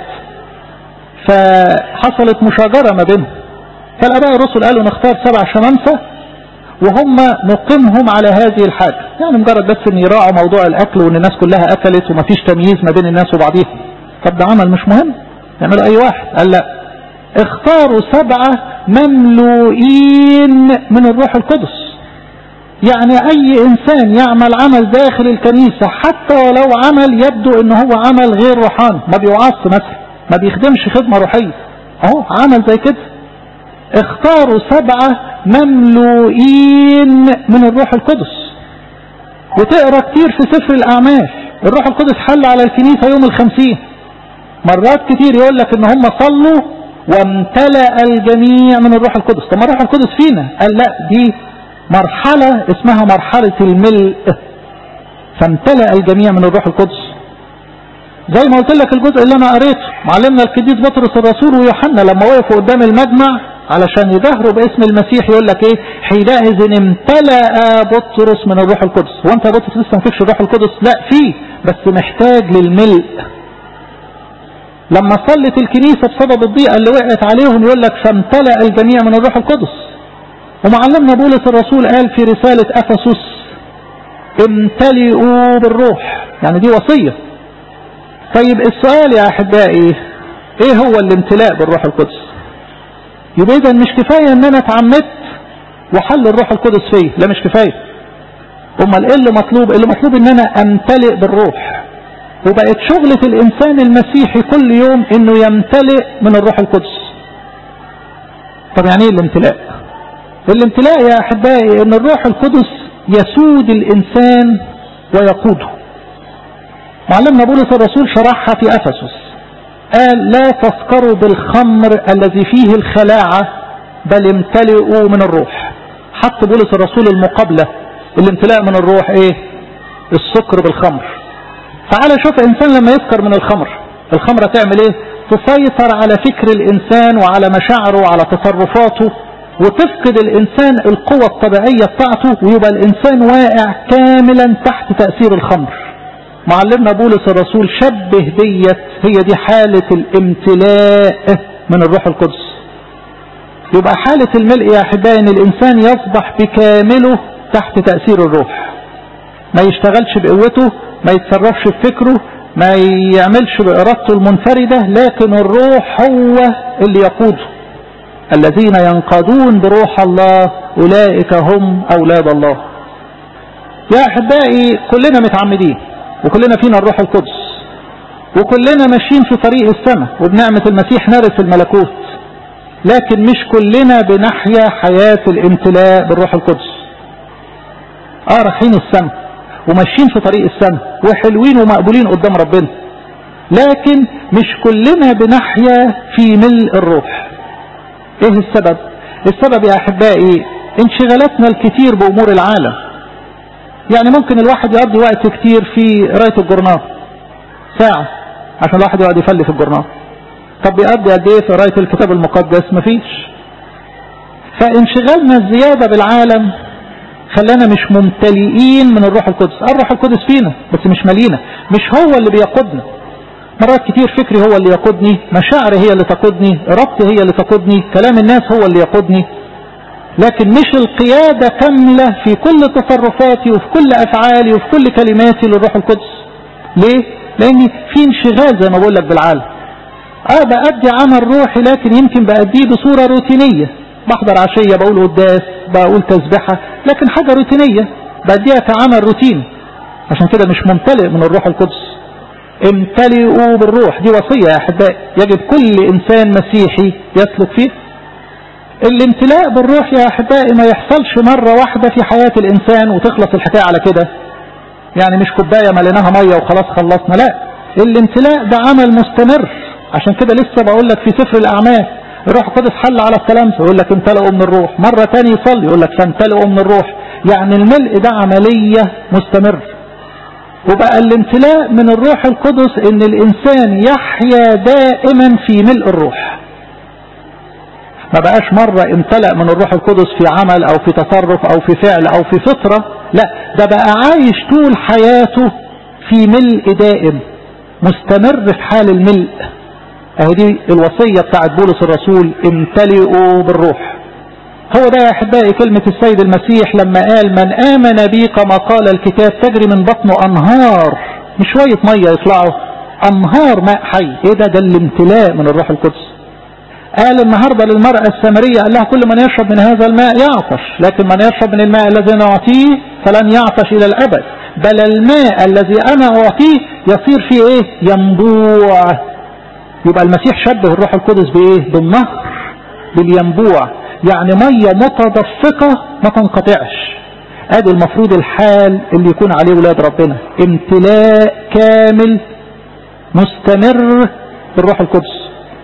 فحصلت مشاجرة ما بينهم فالاباء الرسل قالوا نختار سبع شمامسة وهم نقيمهم على هذه الحاجة يعني مجرد بس ان يراعوا موضوع الاكل وان الناس كلها اكلت ومفيش تمييز ما بين الناس وبعضيها طب ده عمل مش مهم يعملوا اي واحد قال لا اختاروا سبعة مملوئين من الروح القدس يعني اي انسان يعمل عمل داخل الكنيسة حتى ولو عمل يبدو ان هو عمل غير روحاني ما بيوعظش مثلا ما بيخدمش خدمة روحية اهو عمل زي كده اختاروا سبعة مملوئين من الروح القدس وتقرا كتير في سفر الاعمال الروح القدس حل على الكنيسة يوم الخمسين مرات كتير يقول لك ان هم صلوا وامتلأ الجميع من الروح القدس طب ما الروح القدس فينا قال لا دي مرحلة اسمها مرحلة الملء فامتلأ الجميع من الروح القدس زي ما قلت لك الجزء اللي انا قريته معلمنا القديس بطرس الرسول ويوحنا لما وقفوا قدام المجمع علشان يدهروا باسم المسيح يقول لك ايه حينئذ امتلأ بطرس من الروح القدس وانت يا بطرس لسه ما فيكش الروح القدس لا فيه بس محتاج للملء لما صلت الكنيسة بسبب الضيقة اللي وقعت عليهم يقول لك فامتلأ الجميع من الروح القدس ومعلمنا بولس الرسول قال في رسالة أفسس امتلئوا بالروح يعني دي وصية طيب السؤال يا أحبائي ايه هو الامتلاء بالروح القدس يبقى اذا مش كفاية ان انا اتعمدت وحل الروح القدس فيه لا مش كفاية امال ايه اللي مطلوب اللي مطلوب ان انا امتلئ بالروح وبقت شغلة الانسان المسيحي كل يوم انه يمتلئ من الروح القدس طب يعني ايه الامتلاء الامتلاء يا احبائي ان الروح القدس يسود الانسان ويقوده معلمنا بولس الرسول شرحها في افسس قال لا تسكروا بالخمر الذي فيه الخلاعة بل امتلئوا من الروح حط بولس الرسول المقابلة الامتلاء من الروح ايه السكر بالخمر تعال شوف انسان لما يسكر من الخمر الخمرة تعمل ايه تسيطر على فكر الانسان وعلى مشاعره وعلى تصرفاته وتفقد الانسان القوة الطبيعية بتاعته ويبقى الانسان واقع كاملا تحت تأثير الخمر معلمنا بولس الرسول شبه ديت هي دي حالة الامتلاء من الروح القدس يبقى حالة الملء يا احبائي ان الانسان يصبح بكامله تحت تأثير الروح ما يشتغلش بقوته ما يتصرفش بفكره ما يعملش بإرادته المنفردة لكن الروح هو اللي يقوده الذين ينقادون بروح الله أولئك هم أولاد الله يا أحبائي كلنا متعمدين وكلنا فينا الروح القدس وكلنا ماشيين في طريق السماء وبنعمة المسيح نرث الملكوت لكن مش كلنا بنحيا حياة الامتلاء بالروح القدس اه رايحين السماء وماشيين في طريق السماء وحلوين ومقبولين قدام ربنا لكن مش كلنا بنحيا في ملء الروح ايه السبب السبب يا احبائي انشغالاتنا الكتير بامور العالم يعني ممكن الواحد يقضي وقت كتير في قرايه الجورنال ساعة عشان الواحد يقعد يفلي في الجورنال طب بيقضي قد ايه في قرايه الكتاب المقدس مفيش فانشغالنا الزياده بالعالم خلانا مش ممتلئين من الروح القدس الروح القدس فينا بس مش ملينا مش هو اللي بيقودنا مرات كتير فكري هو اللي يقودني مشاعري هي اللي تقودني ارادتي هي اللي تقودني كلام الناس هو اللي يقودني لكن مش القيادة كاملة في كل تصرفاتي وفي كل أفعالي وفي كل كلماتي للروح القدس ليه؟ لأني في انشغال زي ما بقول لك بالعالم اه بأدي عمل روحي لكن يمكن بأديه بصورة روتينية بحضر عشية بقول قداس بقول تسبحة لكن حاجة روتينية بأديها كعمل روتيني عشان كده مش ممتلئ من الروح القدس امتلئوا بالروح دي وصية يا أحبائي يجب كل إنسان مسيحي يسلك فيه الامتلاء بالروح يا أحبائي ما يحصلش مرة واحدة في حياة الإنسان وتخلص الحكاية على كده يعني مش كوباية مليناها مية وخلاص خلصنا لا الامتلاء ده عمل مستمر عشان كده لسه بقول لك في سفر الأعمال الروح القدس حل على التلامذة يقول لك امتلئوا من الروح مرة تاني يصلي يقول لك فامتلئوا من الروح يعني الملء ده عملية مستمر وبقى الامتلاء من الروح القدس ان الانسان يحيا دائما في ملء الروح ما بقاش مرة امتلأ من الروح القدس في عمل او في تصرف او في فعل او في فطرة لا ده بقى عايش طول حياته في ملء دائم مستمر في حال الملء اهي دي الوصية بتاعت بولس الرسول امتلئوا بالروح هو ده يا احبائي كلمة السيد المسيح لما قال من امن بي كما قال الكتاب تجري من بطنه انهار مش شوية مية يطلعوا انهار ماء حي ايه ده ده الامتلاء من الروح القدس قال النهاردة للمرأة السامرية قال لها كل من يشرب من هذا الماء يعطش لكن من يشرب من الماء الذي نعطيه فلن يعطش الى الابد بل الماء الذي انا اعطيه يصير فيه ايه ينبوع يبقى المسيح شبه الروح القدس بايه بالنهر بالينبوع يعني مية متدفقة ما تنقطعش ادي المفروض الحال اللي يكون عليه ولاد ربنا امتلاء كامل مستمر بالروح القدس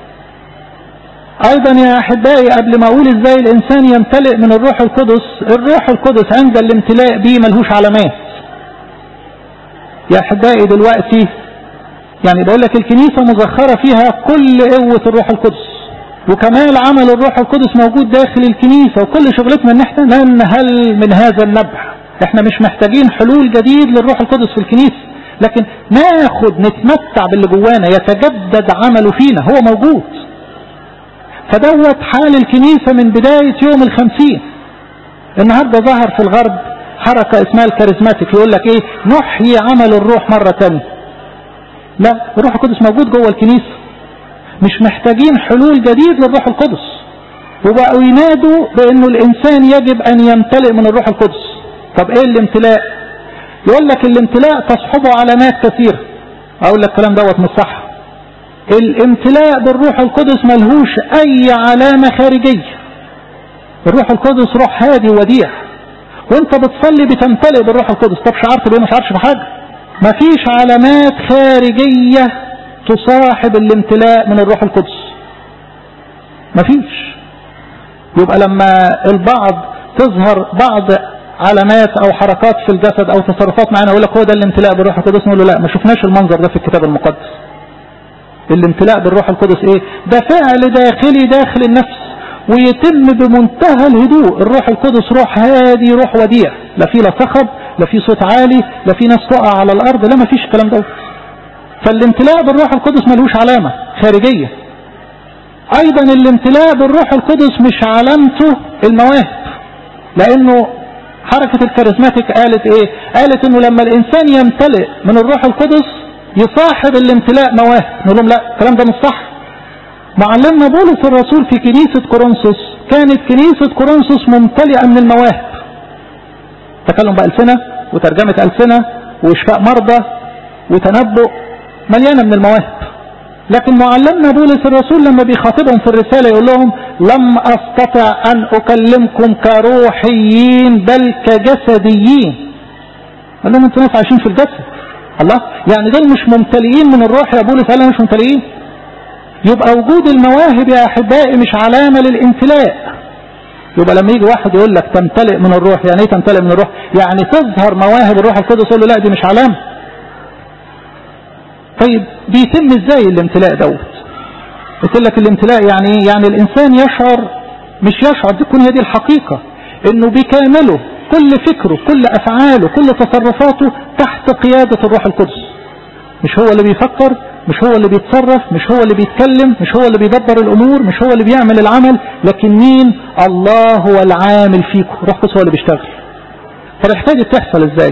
ايضا يا احبائي قبل ما اقول ازاي الانسان يمتلئ من الروح القدس الروح القدس عند الامتلاء بيه ملهوش علامات يا أحبائي دلوقتي يعني بقول لك الكنيسة مزخرة فيها كل قوة الروح القدس وكمال عمل الروح القدس موجود داخل الكنيسة وكل شغلتنا ان احنا ننهل من هذا النبع احنا مش محتاجين حلول جديد للروح القدس في الكنيسة لكن ناخد نتمتع باللي جوانا يتجدد عمله فينا هو موجود فدوت حال الكنيسة من بداية يوم الخمسين النهاردة ظهر في الغرب حركة اسمها الكاريزماتيك يقول لك ايه نحيي عمل الروح مرة تانية لا الروح القدس موجود جوه الكنيسة مش محتاجين حلول جديد للروح القدس وبقوا ينادوا بانه الانسان يجب ان يمتلئ من الروح القدس طب ايه الامتلاء يقول لك الامتلاء تصحبه علامات كثيرة اقول لك الكلام دوت مش صح الامتلاء بالروح القدس ملهوش اي علامة خارجية الروح القدس روح هادي وديع وانت بتصلي بتمتلئ بالروح القدس طب شعرت بيه ما شعرش بحاجة مفيش علامات خارجية تصاحب الامتلاء من الروح القدس مفيش يبقى لما البعض تظهر بعض علامات او حركات في الجسد او تصرفات معينه يقول لك هو ده الامتلاء بالروح القدس نقول له لا ما شفناش المنظر ده في الكتاب المقدس الامتلاء بالروح القدس ايه ده فعل داخلي داخل النفس ويتم بمنتهى الهدوء الروح القدس روح هادي روح وديع لا في لا صخب لا في صوت عالي لا في ناس تقع على الارض لا ما فيش الكلام ده فالامتلاء بالروح القدس ملوش علامة خارجية ايضا الامتلاء بالروح القدس مش علامته المواهب لانه حركة الكاريزماتيك قالت ايه قالت انه لما الانسان يمتلئ من الروح القدس يصاحب الامتلاء مواهب نقول لهم لا الكلام ده مش صح معلمنا بولس الرسول في كنيسة كورنثوس كانت كنيسة كورنثوس ممتلئة من المواهب تكلم بألسنة وترجمة ألسنة وإشفاء مرضى وتنبؤ مليانة من المواهب لكن معلمنا بولس الرسول لما بيخاطبهم في الرسالة يقول لهم لم أستطع أن أكلمكم كروحيين بل كجسديين قال لهم انتوا ناس عايشين في الجسد الله يعني دول مش ممتلئين من الروح يا بولس قال مش ممتلئين يبقى وجود المواهب يا أحبائي مش علامة للامتلاء يبقى لما يجي واحد يقول لك تمتلئ من الروح يعني ايه تمتلئ من الروح يعني تظهر مواهب الروح القدس يقول له لا دي مش علامة طيب بيتم ازاي الامتلاء دوت قلت لك الامتلاء يعني ايه يعني الانسان يشعر مش يشعر دي تكون هي دي الحقيقة انه بكامله كل فكره كل افعاله كل تصرفاته تحت قيادة الروح القدس مش هو اللي بيفكر مش هو اللي بيتصرف مش هو اللي بيتكلم مش هو اللي بيدبر الامور مش هو اللي بيعمل العمل لكن مين الله هو العامل فيكم روح قدس هو اللي بيشتغل طب احتاجت تحصل ازاي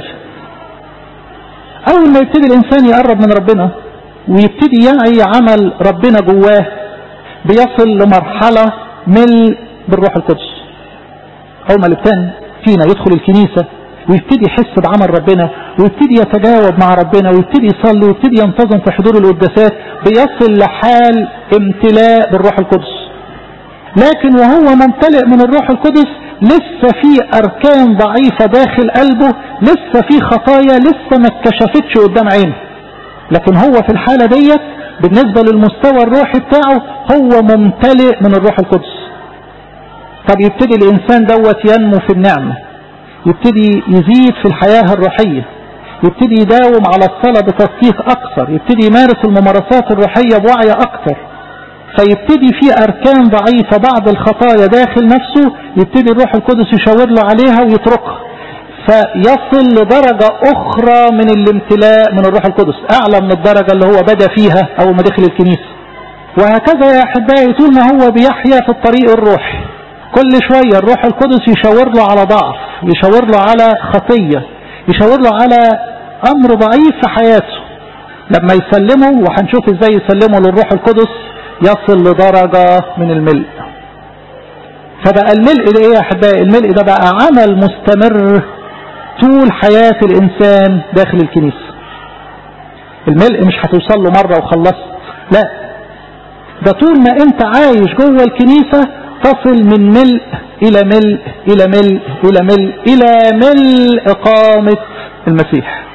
اول ما يبتدي الانسان يقرب من ربنا ويبتدي يعي عمل ربنا جواه بيصل لمرحلة مل بالروح القدس اول ما الانسان فينا يدخل الكنيسة ويبتدي يحس بعمل ربنا ويبتدي يتجاوب مع ربنا ويبتدي يصلي ويبتدي ينتظم في حضور القداسات بيصل لحال امتلاء بالروح القدس لكن وهو ممتلئ من الروح القدس لسه في اركان ضعيفة داخل قلبه لسه في خطايا لسه ما اتكشفتش قدام عينه لكن هو في الحالة ديت بالنسبة للمستوى الروحي بتاعه هو ممتلئ من الروح القدس طب يبتدي الانسان دوت ينمو في النعمة يبتدي يزيد في الحياة الروحية يبتدي يداوم على الصلاة بتدقيق أكثر يبتدي يمارس الممارسات الروحية بوعي أكثر فيبتدي في أركان ضعيفة بعض الخطايا داخل نفسه يبتدي الروح القدس يشاور له عليها ويتركها فيصل لدرجة أخرى من الامتلاء من الروح القدس أعلى من الدرجة اللي هو بدأ فيها أول ما دخل الكنيسة وهكذا يا أحبائي طول ما هو بيحيا في الطريق الروحي كل شوية الروح القدس يشاور له على ضعف يشاور له على خطية يشاور له على أمر ضعيف في حياته لما يسلمه وهنشوف ازاي يسلمه للروح القدس يصل لدرجة من الملء فبقى الملء ده ايه يا احبائي الملء ده بقى عمل مستمر طول حياة الانسان داخل الكنيسة الملء مش هتوصل له مرة وخلصت لا ده طول ما انت عايش جوه الكنيسة تصل من ملء الى ملء الى ملء الى ملء الى ملء اقامة المسيح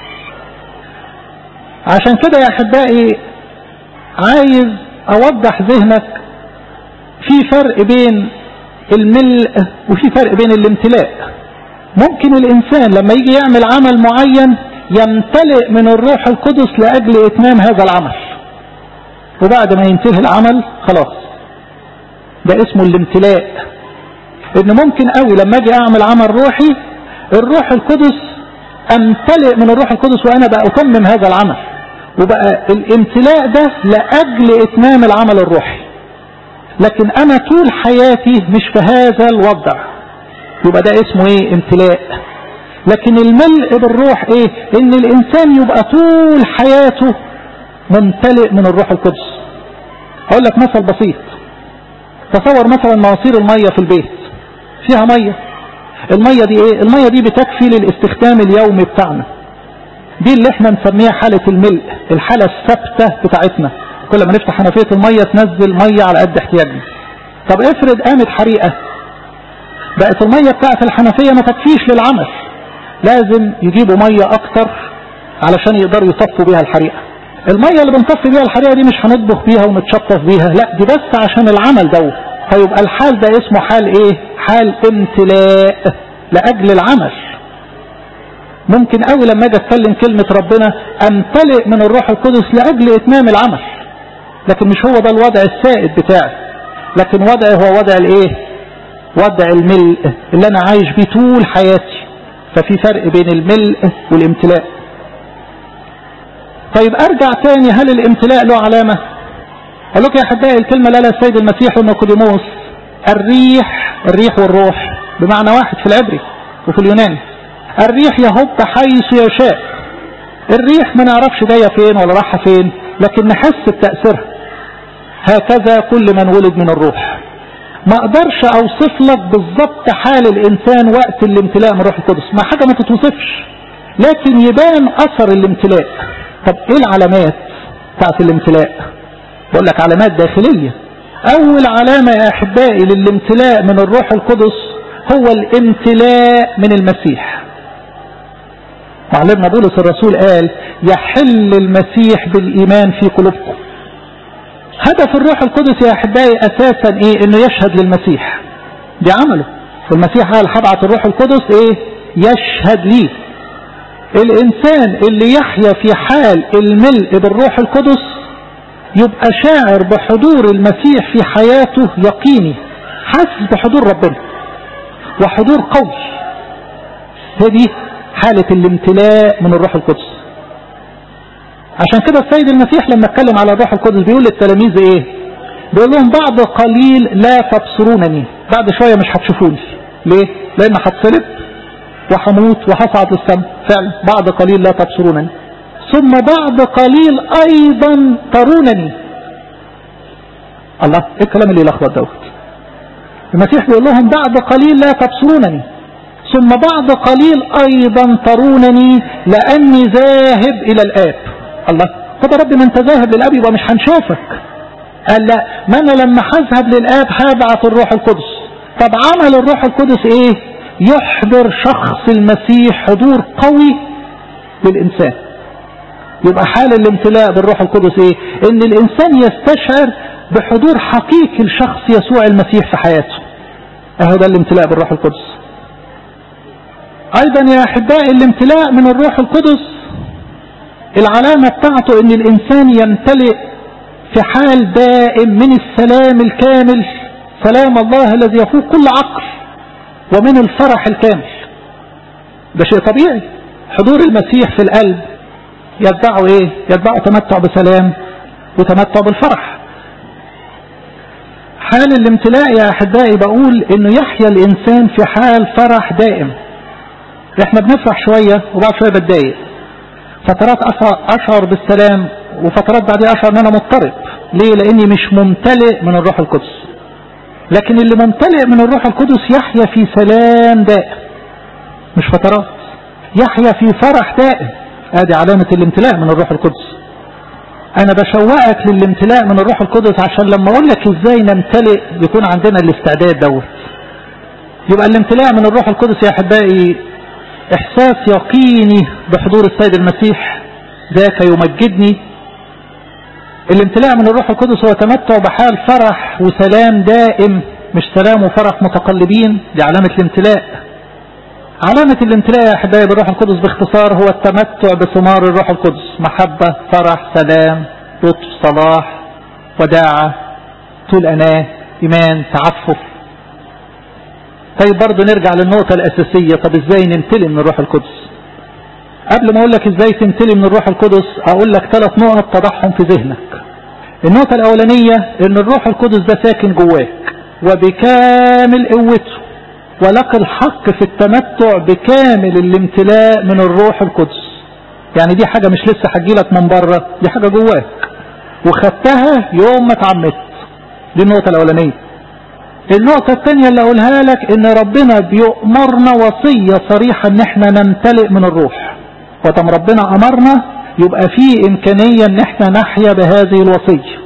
عشان كده يا احبائي عايز اوضح ذهنك في فرق بين الملء وفي فرق بين الامتلاء ممكن الانسان لما يجي يعمل عمل معين يمتلئ من الروح القدس لأجل إتمام هذا العمل وبعد ما ينتهي العمل خلاص ده اسمه الامتلاء ان ممكن قوي لما اجي اعمل عمل روحي الروح القدس امتلئ من الروح القدس وانا بقى اتمم هذا العمل وبقى الامتلاء ده لاجل اتمام العمل الروحي لكن انا طول حياتي مش في هذا الوضع يبقى ده اسمه ايه امتلاء لكن الملء بالروح ايه ان الانسان يبقى طول حياته ممتلئ من الروح القدس اقول لك مثل بسيط تصور مثلا مواسير المية في البيت فيها مية المية دي ايه المية دي بتكفي للاستخدام اليومي بتاعنا دي اللي احنا نسميها حالة الملء الحالة الثابتة بتاعتنا كل ما نفتح حنفية المية تنزل مية على قد احتياجنا طب افرض قامت حريقة بقت المية بتاعت الحنفية ما تكفيش للعمل لازم يجيبوا مية اكتر علشان يقدروا يطفوا بيها الحريقة المية اللي بنطفي بيها الحريقة دي مش هنطبخ بيها ونتشطف بيها لا دي بس عشان العمل دوت فيبقى الحال ده اسمه حال ايه حال امتلاء لاجل العمل ممكن قوي لما اجي اتكلم كلمة ربنا امتلئ من الروح القدس لاجل اتمام العمل لكن مش هو ده الوضع السائد بتاعي لكن وضعي هو وضع الايه وضع الملء اللي انا عايش بيه طول حياتي ففي فرق بين الملء والامتلاء طيب ارجع تاني هل الامتلاء له علامة قال لك يا احبائي الكلمة اللي قالها السيد المسيح ونيقوديموس الريح الريح والروح بمعنى واحد في العبري وفي اليوناني الريح يهب حيث يشاء الريح ما نعرفش جايه فين ولا رايحه فين لكن نحس بتأثيرها هكذا كل من ولد من الروح ما اقدرش اوصف لك بالظبط حال الانسان وقت الامتلاء من الروح القدس ما حاجه ما تتوصفش لكن يبان اثر الامتلاء طب ايه العلامات بتاعت الامتلاء بقول لك علامات داخليه اول علامه يا احبائي للامتلاء من الروح القدس هو الامتلاء من المسيح معلمنا بولس الرسول قال يحل المسيح بالإيمان في قلوبكم هدف الروح القدس يا أحبائي أساسا إيه إنه يشهد للمسيح دي عمله والمسيح قال هبعت الروح القدس إيه يشهد لي الإنسان اللي يحيا في حال الملء بالروح القدس يبقى شاعر بحضور المسيح في حياته يقيني حاسس بحضور ربنا وحضور قوي هذه حالة الامتلاء من الروح القدس عشان كده السيد المسيح لما اتكلم على الروح القدس بيقول للتلاميذ ايه بيقول لهم بعد قليل لا تبصرونني بعد شوية مش هتشوفوني ليه لان هتصلب وهموت وهصعد للسماء فعلا بعد قليل لا تبصرونني ثم بعد قليل ايضا ترونني الله ايه الكلام اللي يلخبط دوت المسيح بيقول لهم بعد قليل لا تبصرونني ثم بعد قليل ايضا ترونني لاني ذاهب الى الاب الله طب يا رب ما انت ذاهب للاب يبقى مش هنشوفك قال لا ما انا لما هذهب للاب هبعث الروح القدس طب عمل الروح القدس ايه يحضر شخص المسيح حضور قوي للانسان يبقى حال الامتلاء بالروح القدس ايه ان الانسان يستشعر بحضور حقيقي لشخص يسوع المسيح في حياته اهو ده الامتلاء بالروح القدس ايضا يا احبائي الامتلاء من الروح القدس العلامة بتاعته ان الانسان يمتلئ في حال دائم من السلام الكامل سلام الله الذي يفوق كل عقل ومن الفرح الكامل ده شيء طبيعي حضور المسيح في القلب يتبعه ايه يتبعه تمتع بسلام وتمتع بالفرح حال الامتلاء يا احبائي بقول انه يحيا الانسان في حال فرح دائم احنا بنفرح شوية وبعد شوية بتضايق فترات اشعر بالسلام وفترات بعدها اشعر ان انا مضطرب ليه لاني مش ممتلئ من الروح القدس لكن اللي ممتلئ من الروح القدس يحيا في سلام دائم مش فترات يحيا في فرح دائم ادي علامة الامتلاء من الروح القدس انا بشوقك للامتلاء من الروح القدس عشان لما اقول لك ازاي نمتلئ يكون عندنا الاستعداد دوت يبقى الامتلاء من الروح القدس يا احبائي احساس يقيني بحضور السيد المسيح ذاك يمجدني الامتلاء من الروح القدس هو تمتع بحال فرح وسلام دائم مش سلام وفرح متقلبين دي علامة الامتلاء علامة الامتلاء يا أحبائي بالروح القدس باختصار هو التمتع بثمار الروح القدس محبة فرح سلام لطف صلاح وداعة طول أناة إيمان تعفف طيب برضه نرجع للنقطة الأساسية طب إزاي نمتلئ من الروح القدس قبل ما أقول لك إزاي تمتلئ من الروح القدس أقول لك ثلاث نقط تضعهم في ذهنك النقطة الأولانية إن الروح القدس ده ساكن جواك وبكامل قوته ولك الحق في التمتع بكامل الامتلاء من الروح القدس يعني دي حاجة مش لسه هتجيلك من بره دي حاجة جواك وخدتها يوم ما اتعمدت دي النقطة الأولانية النقطة الثانية اللي أقولها لك إن ربنا بيؤمرنا وصية صريحة إن إحنا نمتلئ من الروح وتم ربنا أمرنا يبقى فيه إمكانية إن إحنا نحيا بهذه الوصية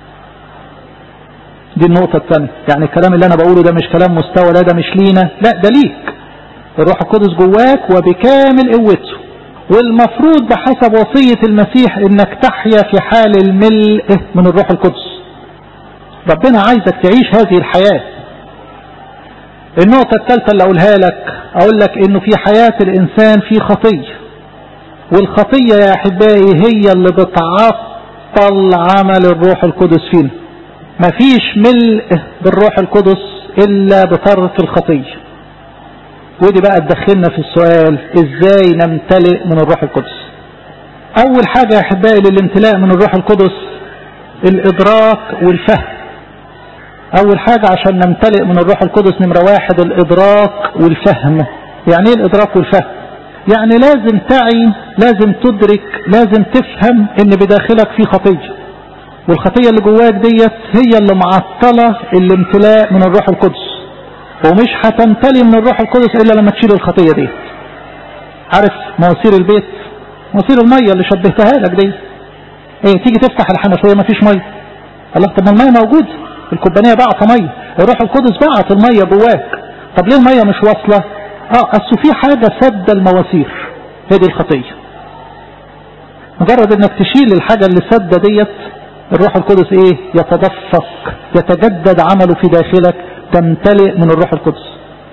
دي النقطة الثانية يعني الكلام اللي أنا بقوله ده مش كلام مستوى لا ده مش لينا لا ده ليك الروح القدس جواك وبكامل قوته والمفروض بحسب وصية المسيح انك تحيا في حال الملء من الروح القدس ربنا عايزك تعيش هذه الحياة النقطة الثالثة اللي اقولها لك اقول لك انه في حياة الانسان في خطية والخطية يا احبائي هي اللي بتعطل عمل الروح القدس فينا مفيش ملء بالروح القدس الا بترك الخطيه ودي بقى تدخلنا في السؤال ازاي نمتلئ من الروح القدس اول حاجة يا احبائي للامتلاء من الروح القدس الادراك والفهم اول حاجة عشان نمتلئ من الروح القدس نمرة واحد الادراك والفهم يعني ايه الادراك والفهم يعني لازم تعي لازم تدرك لازم تفهم ان بداخلك في خطية والخطية اللي جواك ديت هي اللي معطلة الامتلاء من الروح القدس ومش هتمتلي من الروح القدس الا لما تشيل الخطية دي عارف مواسير البيت مواسير المية اللي شبهتها لك دي ايه تيجي تفتح الحنفية مفيش مية الله طب ما المية موجود الكوبانية بعت مية الروح القدس بعت المية جواك طب ليه المية مش واصلة اه اصل في حاجة سد المواسير هي دي الخطية مجرد انك تشيل الحاجة اللي سد ديت الروح القدس ايه يتدفق يتجدد عمله في داخلك تمتلئ من الروح القدس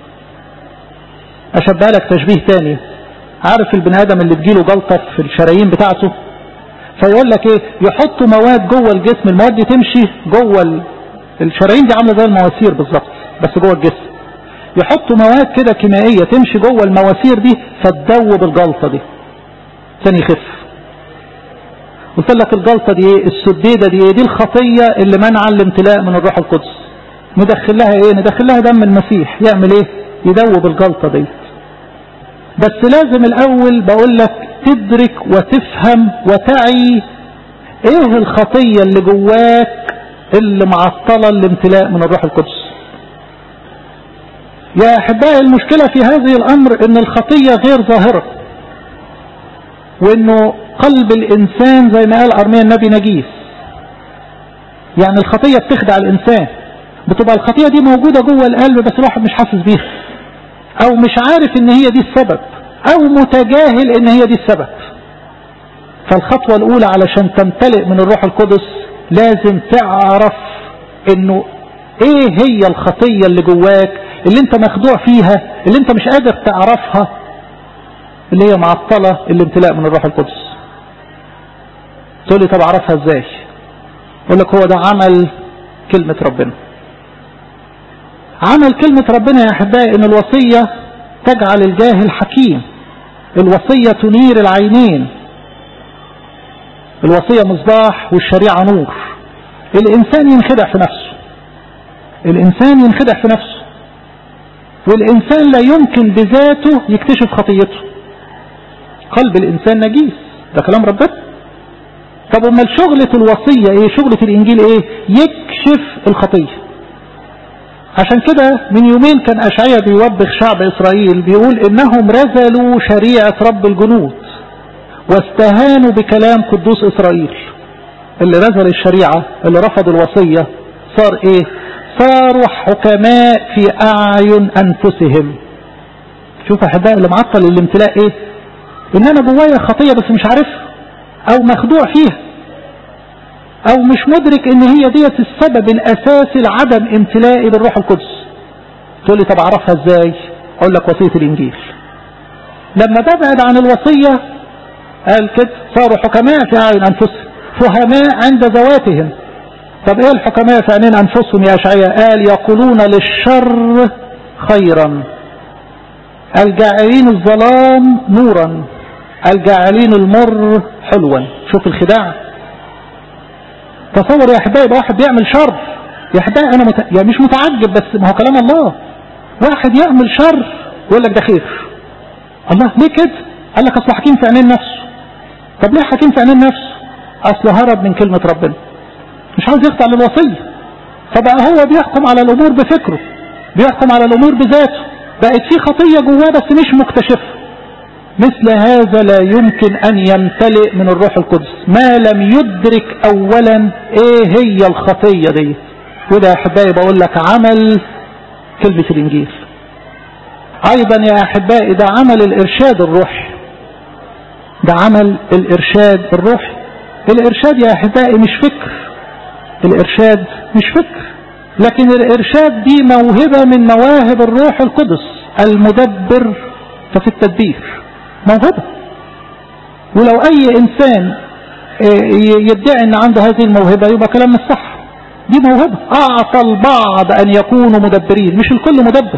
اشبه لك تشبيه تاني عارف البني ادم اللي بيجيله جلطة في الشرايين بتاعته فيقول لك ايه يحطوا مواد جوه الجسم المواد دي تمشي جوه الشرايين دي عامله زي المواسير بالظبط بس جوه الجسم يحطوا مواد كده كيميائيه تمشي جوه المواسير دي فتدوب الجلطه دي ثاني يخف قلت لك الجلطه دي ايه السديده دي ايه دي الخطيه اللي منع الامتلاء من الروح القدس ندخل لها ايه ندخل لها دم المسيح يعمل ايه يدوب الجلطه دي بس لازم الاول بقول لك تدرك وتفهم وتعي ايه الخطيه اللي جواك اللي معطله الامتلاء من الروح القدس يا احبائي المشكله في هذه الامر ان الخطيه غير ظاهره وانه قلب الانسان زي ما قال ارميا النبي نجيس يعني الخطيه بتخدع الانسان بتبقى الخطيه دي موجوده جوه القلب بس الواحد مش حاسس بيها او مش عارف ان هي دي السبب او متجاهل ان هي دي السبب فالخطوه الاولى علشان تمتلئ من الروح القدس لازم تعرف انه ايه هي الخطيه اللي جواك اللي انت مخدوع فيها اللي انت مش قادر تعرفها اللي هي معطله الامتلاء من الروح القدس تقول لي طب اعرفها ازاي اقول لك هو ده عمل كلمه ربنا عمل كلمة ربنا يا أحبائي إن الوصية تجعل الجاهل حكيم الوصية تنير العينين الوصية مصباح والشريعة نور الإنسان ينخدع في نفسه الإنسان ينخدع في نفسه والإنسان لا يمكن بذاته يكتشف خطيته قلب الإنسان نجيس ده كلام ربنا طب أما شغلة الوصية إيه شغلة الإنجيل إيه يكشف الخطية عشان كده من يومين كان أشعيا بيوبخ شعب إسرائيل بيقول إنهم رزلوا شريعة رب الجنود واستهانوا بكلام قدوس إسرائيل اللي رزل الشريعة اللي رفض الوصية صار إيه صاروا حكماء في أعين أنفسهم شوف أحبائي اللي معطل الامتلاء إيه إن أنا جوايا خطية بس مش عارفها أو مخدوع فيها او مش مدرك ان هي ديت السبب الاساسي لعدم امتلائي بالروح القدس تقول لي طب اعرفها ازاي اقول لك وصية الانجيل لما تبعد عن الوصية قال كده صاروا حكماء في أعين أنفسهم فهماء عند ذواتهم طب ايه الحكماء في عينين أنفسهم يا أشعياء قال يقولون للشر خيرا الجاعلين الظلام نورا الجاعلين المر حلوا شوف الخداع تصور يا احبائي واحد بيعمل شر يا احبائي انا مت... يعني مش متعجب بس ما هو كلام الله واحد يعمل شر يقول لك ده خير الله ليه كده قال لك اصل حكيم في عينين نفسه طب ليه حكيم في عينين نفسه اصله هرب من كلمة ربنا مش عاوز يخضع للوصية فبقى هو بيحكم على الامور بفكره بيحكم على الامور بذاته بقت في خطية جواه بس مش مكتشفها مثل هذا لا يمكن ان يمتلئ من الروح القدس ما لم يدرك اولا ايه هي الخطية دي وده يا احبائي بقول لك عمل كلمة الانجيل ايضا يا احبائي ده عمل الارشاد الروحي ده عمل الارشاد الروحي الارشاد يا احبائي مش فكر الارشاد مش فكر لكن الارشاد دي موهبة من مواهب الروح القدس المدبر ففي التدبير موهبة ولو اي انسان يدعي ان عنده هذه الموهبة يبقى كلام مش صح دي موهبة اعطى البعض ان يكونوا مدبرين مش الكل مدبر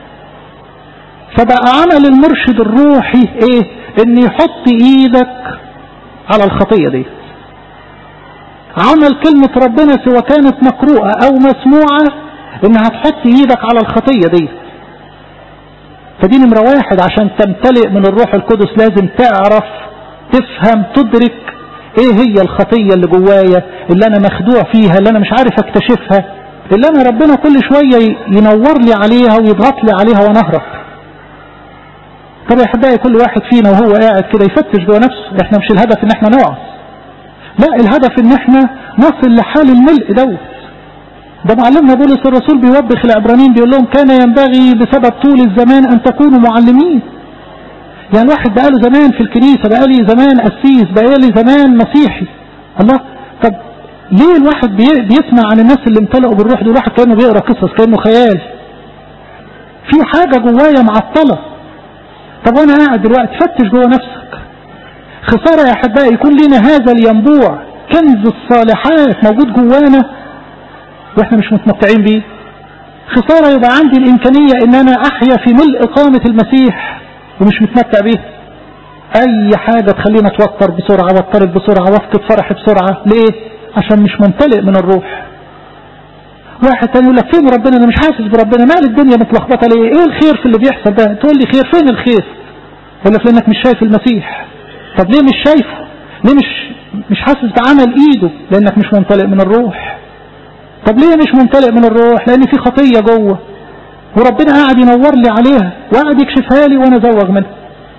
فبقى عمل المرشد الروحي ايه ان يحط ايدك على الخطية دي عمل كلمة ربنا سواء كانت مقروءة او مسموعة انها تحط ايدك على الخطية دي فدي نمرة واحد عشان تمتلئ من الروح القدس لازم تعرف تفهم تدرك ايه هي الخطية اللي جوايا اللي انا مخدوع فيها اللي انا مش عارف اكتشفها اللي انا ربنا كل شوية ينور لي عليها ويضغط لي عليها وانا اهرب طب يا احبائي كل واحد فينا وهو قاعد كده يفتش جوه نفسه احنا مش الهدف ان احنا نقع لا الهدف ان احنا نصل لحال الملء دوت ده معلمنا بولس الرسول بيوبخ العبرانيين بيقول لهم كان ينبغي بسبب طول الزمان ان تكونوا معلمين يعني الواحد بقاله زمان في الكنيسة بقالي زمان قسيس بقالي زمان مسيحي الله طب ليه الواحد بيسمع عن الناس اللي امتلئوا بالروح دول الواحد كأنه بيقرأ قصص كأنه خيال في حاجة جوايا معطلة طب وانا قاعد دلوقتي فتش جوه نفسك خسارة يا احبائي يكون لنا هذا الينبوع كنز الصالحات موجود جوانا واحنا مش متمتعين بيه خسارة يبقى عندي الامكانية ان انا احيا في ملء قامة المسيح ومش متمتع بيه اي حاجة تخلينا اتوتر بسرعة واضطرب بسرعة وافقد فرحي بسرعة ليه عشان مش ممتلئ من الروح واحد تاني يقول لك فين ربنا انا مش حاسس بربنا مال الدنيا متلخبطه ليه ايه الخير في اللي بيحصل ده تقول لي خير فين الخير يقول لك لانك مش شايف المسيح طب ليه مش شايفه ليه مش مش حاسس بعمل ايده لانك مش ممتلئ من الروح طب ليه مش ممتلئ من الروح لان في خطيه جوه وربنا قاعد ينور لي عليها وقاعد يكشفها لي وانا ازوغ منها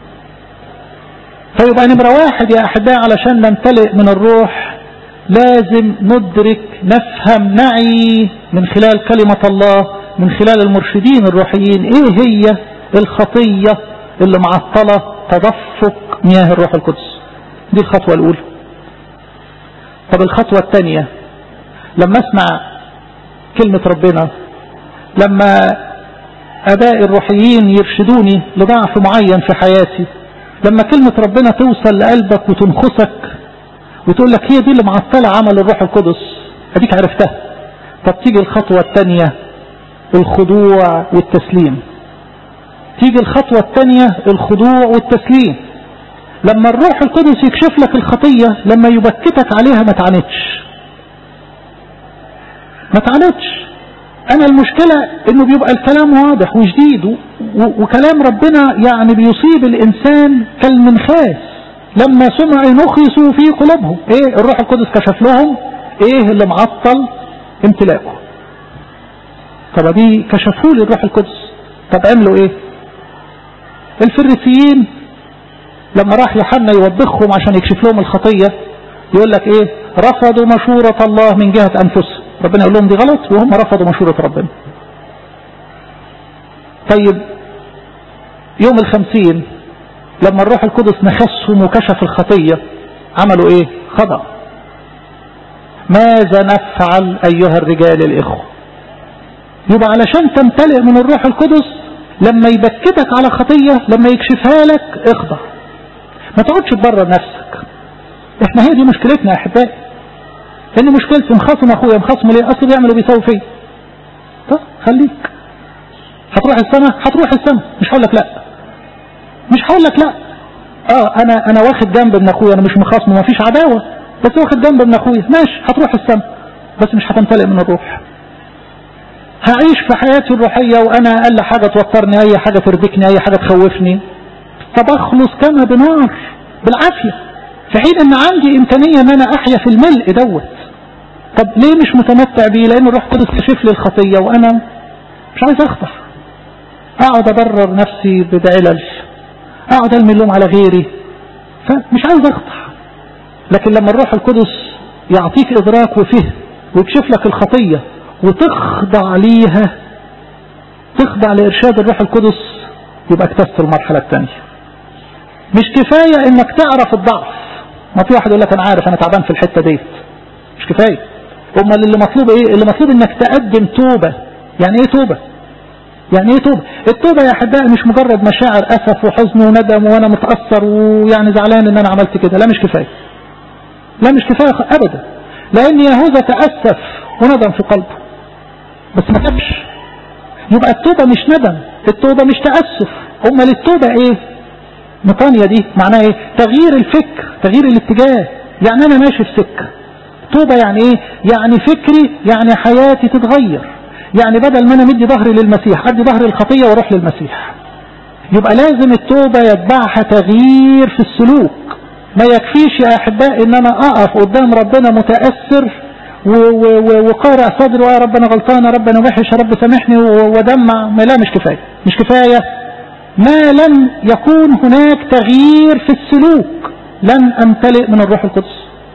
فيبقى نمرة واحد يا احبائي علشان نمتلئ من الروح لازم ندرك نفهم نعي من خلال كلمة الله من خلال المرشدين الروحيين ايه هي الخطية اللي معطلة تدفق مياه الروح القدس دي الخطوة الاولى طب الخطوة الثانية لما اسمع كلمة ربنا لما ابائي الروحيين يرشدوني لضعف معين في حياتي لما كلمة ربنا توصل لقلبك وتنخسك وتقول لك هي دي اللي معطلة عمل الروح القدس اديك عرفتها طب تيجي الخطوة الثانية الخضوع والتسليم تيجي الخطوة الثانية الخضوع والتسليم لما الروح القدس يكشف لك الخطية لما يبكتك عليها ما تعاندش ما تعاندش انا المشكلة انه بيبقى الكلام واضح وجديد وكلام ربنا يعني بيصيب الانسان كالمنخاس لما سمعوا نخسوا في قلوبهم ايه الروح القدس كشف لهم ايه اللي معطل امتلاكه طب دي كشفوا لي الروح القدس طب عملوا ايه الفريسيين لما راح يوحنا يوبخهم عشان يكشف لهم الخطية يقول لك ايه رفضوا مشورة الله من جهة انفسهم ربنا يقول لهم دي غلط وهم رفضوا مشورة ربنا طيب يوم الخمسين لما الروح القدس نخسهم وكشف الخطية عملوا ايه خضع ماذا نفعل ايها الرجال الاخوة يبقى علشان تمتلئ من الروح القدس لما يبكتك على خطية لما يكشفها لك اخضع ما تقعدش تبرر نفسك احنا هي دي مشكلتنا يا احبائي ان مشكلتي مخاصم اخويا مخاصم ليه اصل بيعمل وبيسوي فيا طب خليك هتروح السماء هتروح السماء مش هقول لك لا مش هقول لك لا اه انا انا واخد جنب من اخويا انا مش مخاصمه ما فيش عداوه بس واخد جنب من اخويا ماشي هتروح السماء بس مش هتمتلئ من الروح هعيش في حياتي الروحية وانا اقل حاجة توترني اي حاجة تربكني اي حاجة تخوفني طب اخلص كما بنار بالعافية في حين ان عندي امكانية ان انا احيا في الملء دوت طب ليه مش متمتع بيه لان الروح القدس كشف لي الخطية وانا مش عايز اخضع اقعد ابرر نفسي بعلل اقعد ارمي اللوم على غيري فمش عايز اخضع لكن لما الروح القدس يعطيك ادراك وفهم ويكشف لك الخطية وتخضع ليها تخضع لإرشاد الروح القدس يبقى اكتست المرحلة الثانية مش كفاية انك تعرف الضعف ما في واحد يقول لك انا عارف انا تعبان في الحتة ديت مش كفاية امال اللي مطلوب ايه اللي مطلوب انك تقدم توبة يعني ايه توبة يعني ايه توبة التوبة يا احبائي مش مجرد مشاعر اسف وحزن وندم وانا متأثر ويعني زعلان ان انا عملت كده لا مش كفاية لا مش كفاية ابدا لان يهوذا تأسف وندم في قلبه بس ما تبش يبقى التوبة مش ندم التوبة مش تأسف امال التوبة ايه نطانيا دي معناها ايه تغيير الفكر تغيير الاتجاه يعني انا ماشي في سكة توبة يعني ايه يعني فكري يعني حياتي تتغير يعني بدل ما انا مدي ظهري للمسيح ادي ظهري الخطية واروح للمسيح يبقى لازم التوبة يتبعها تغيير في السلوك ما يكفيش يا احبائي ان انا اقف قدام ربنا متأثر وقارع صدري يا رب انا غلطان يا رب انا وحش يا رب سامحني ودمع ما لا مش كفاية مش كفاية ما لم يكون هناك تغيير في السلوك لن امتلئ من الروح القدس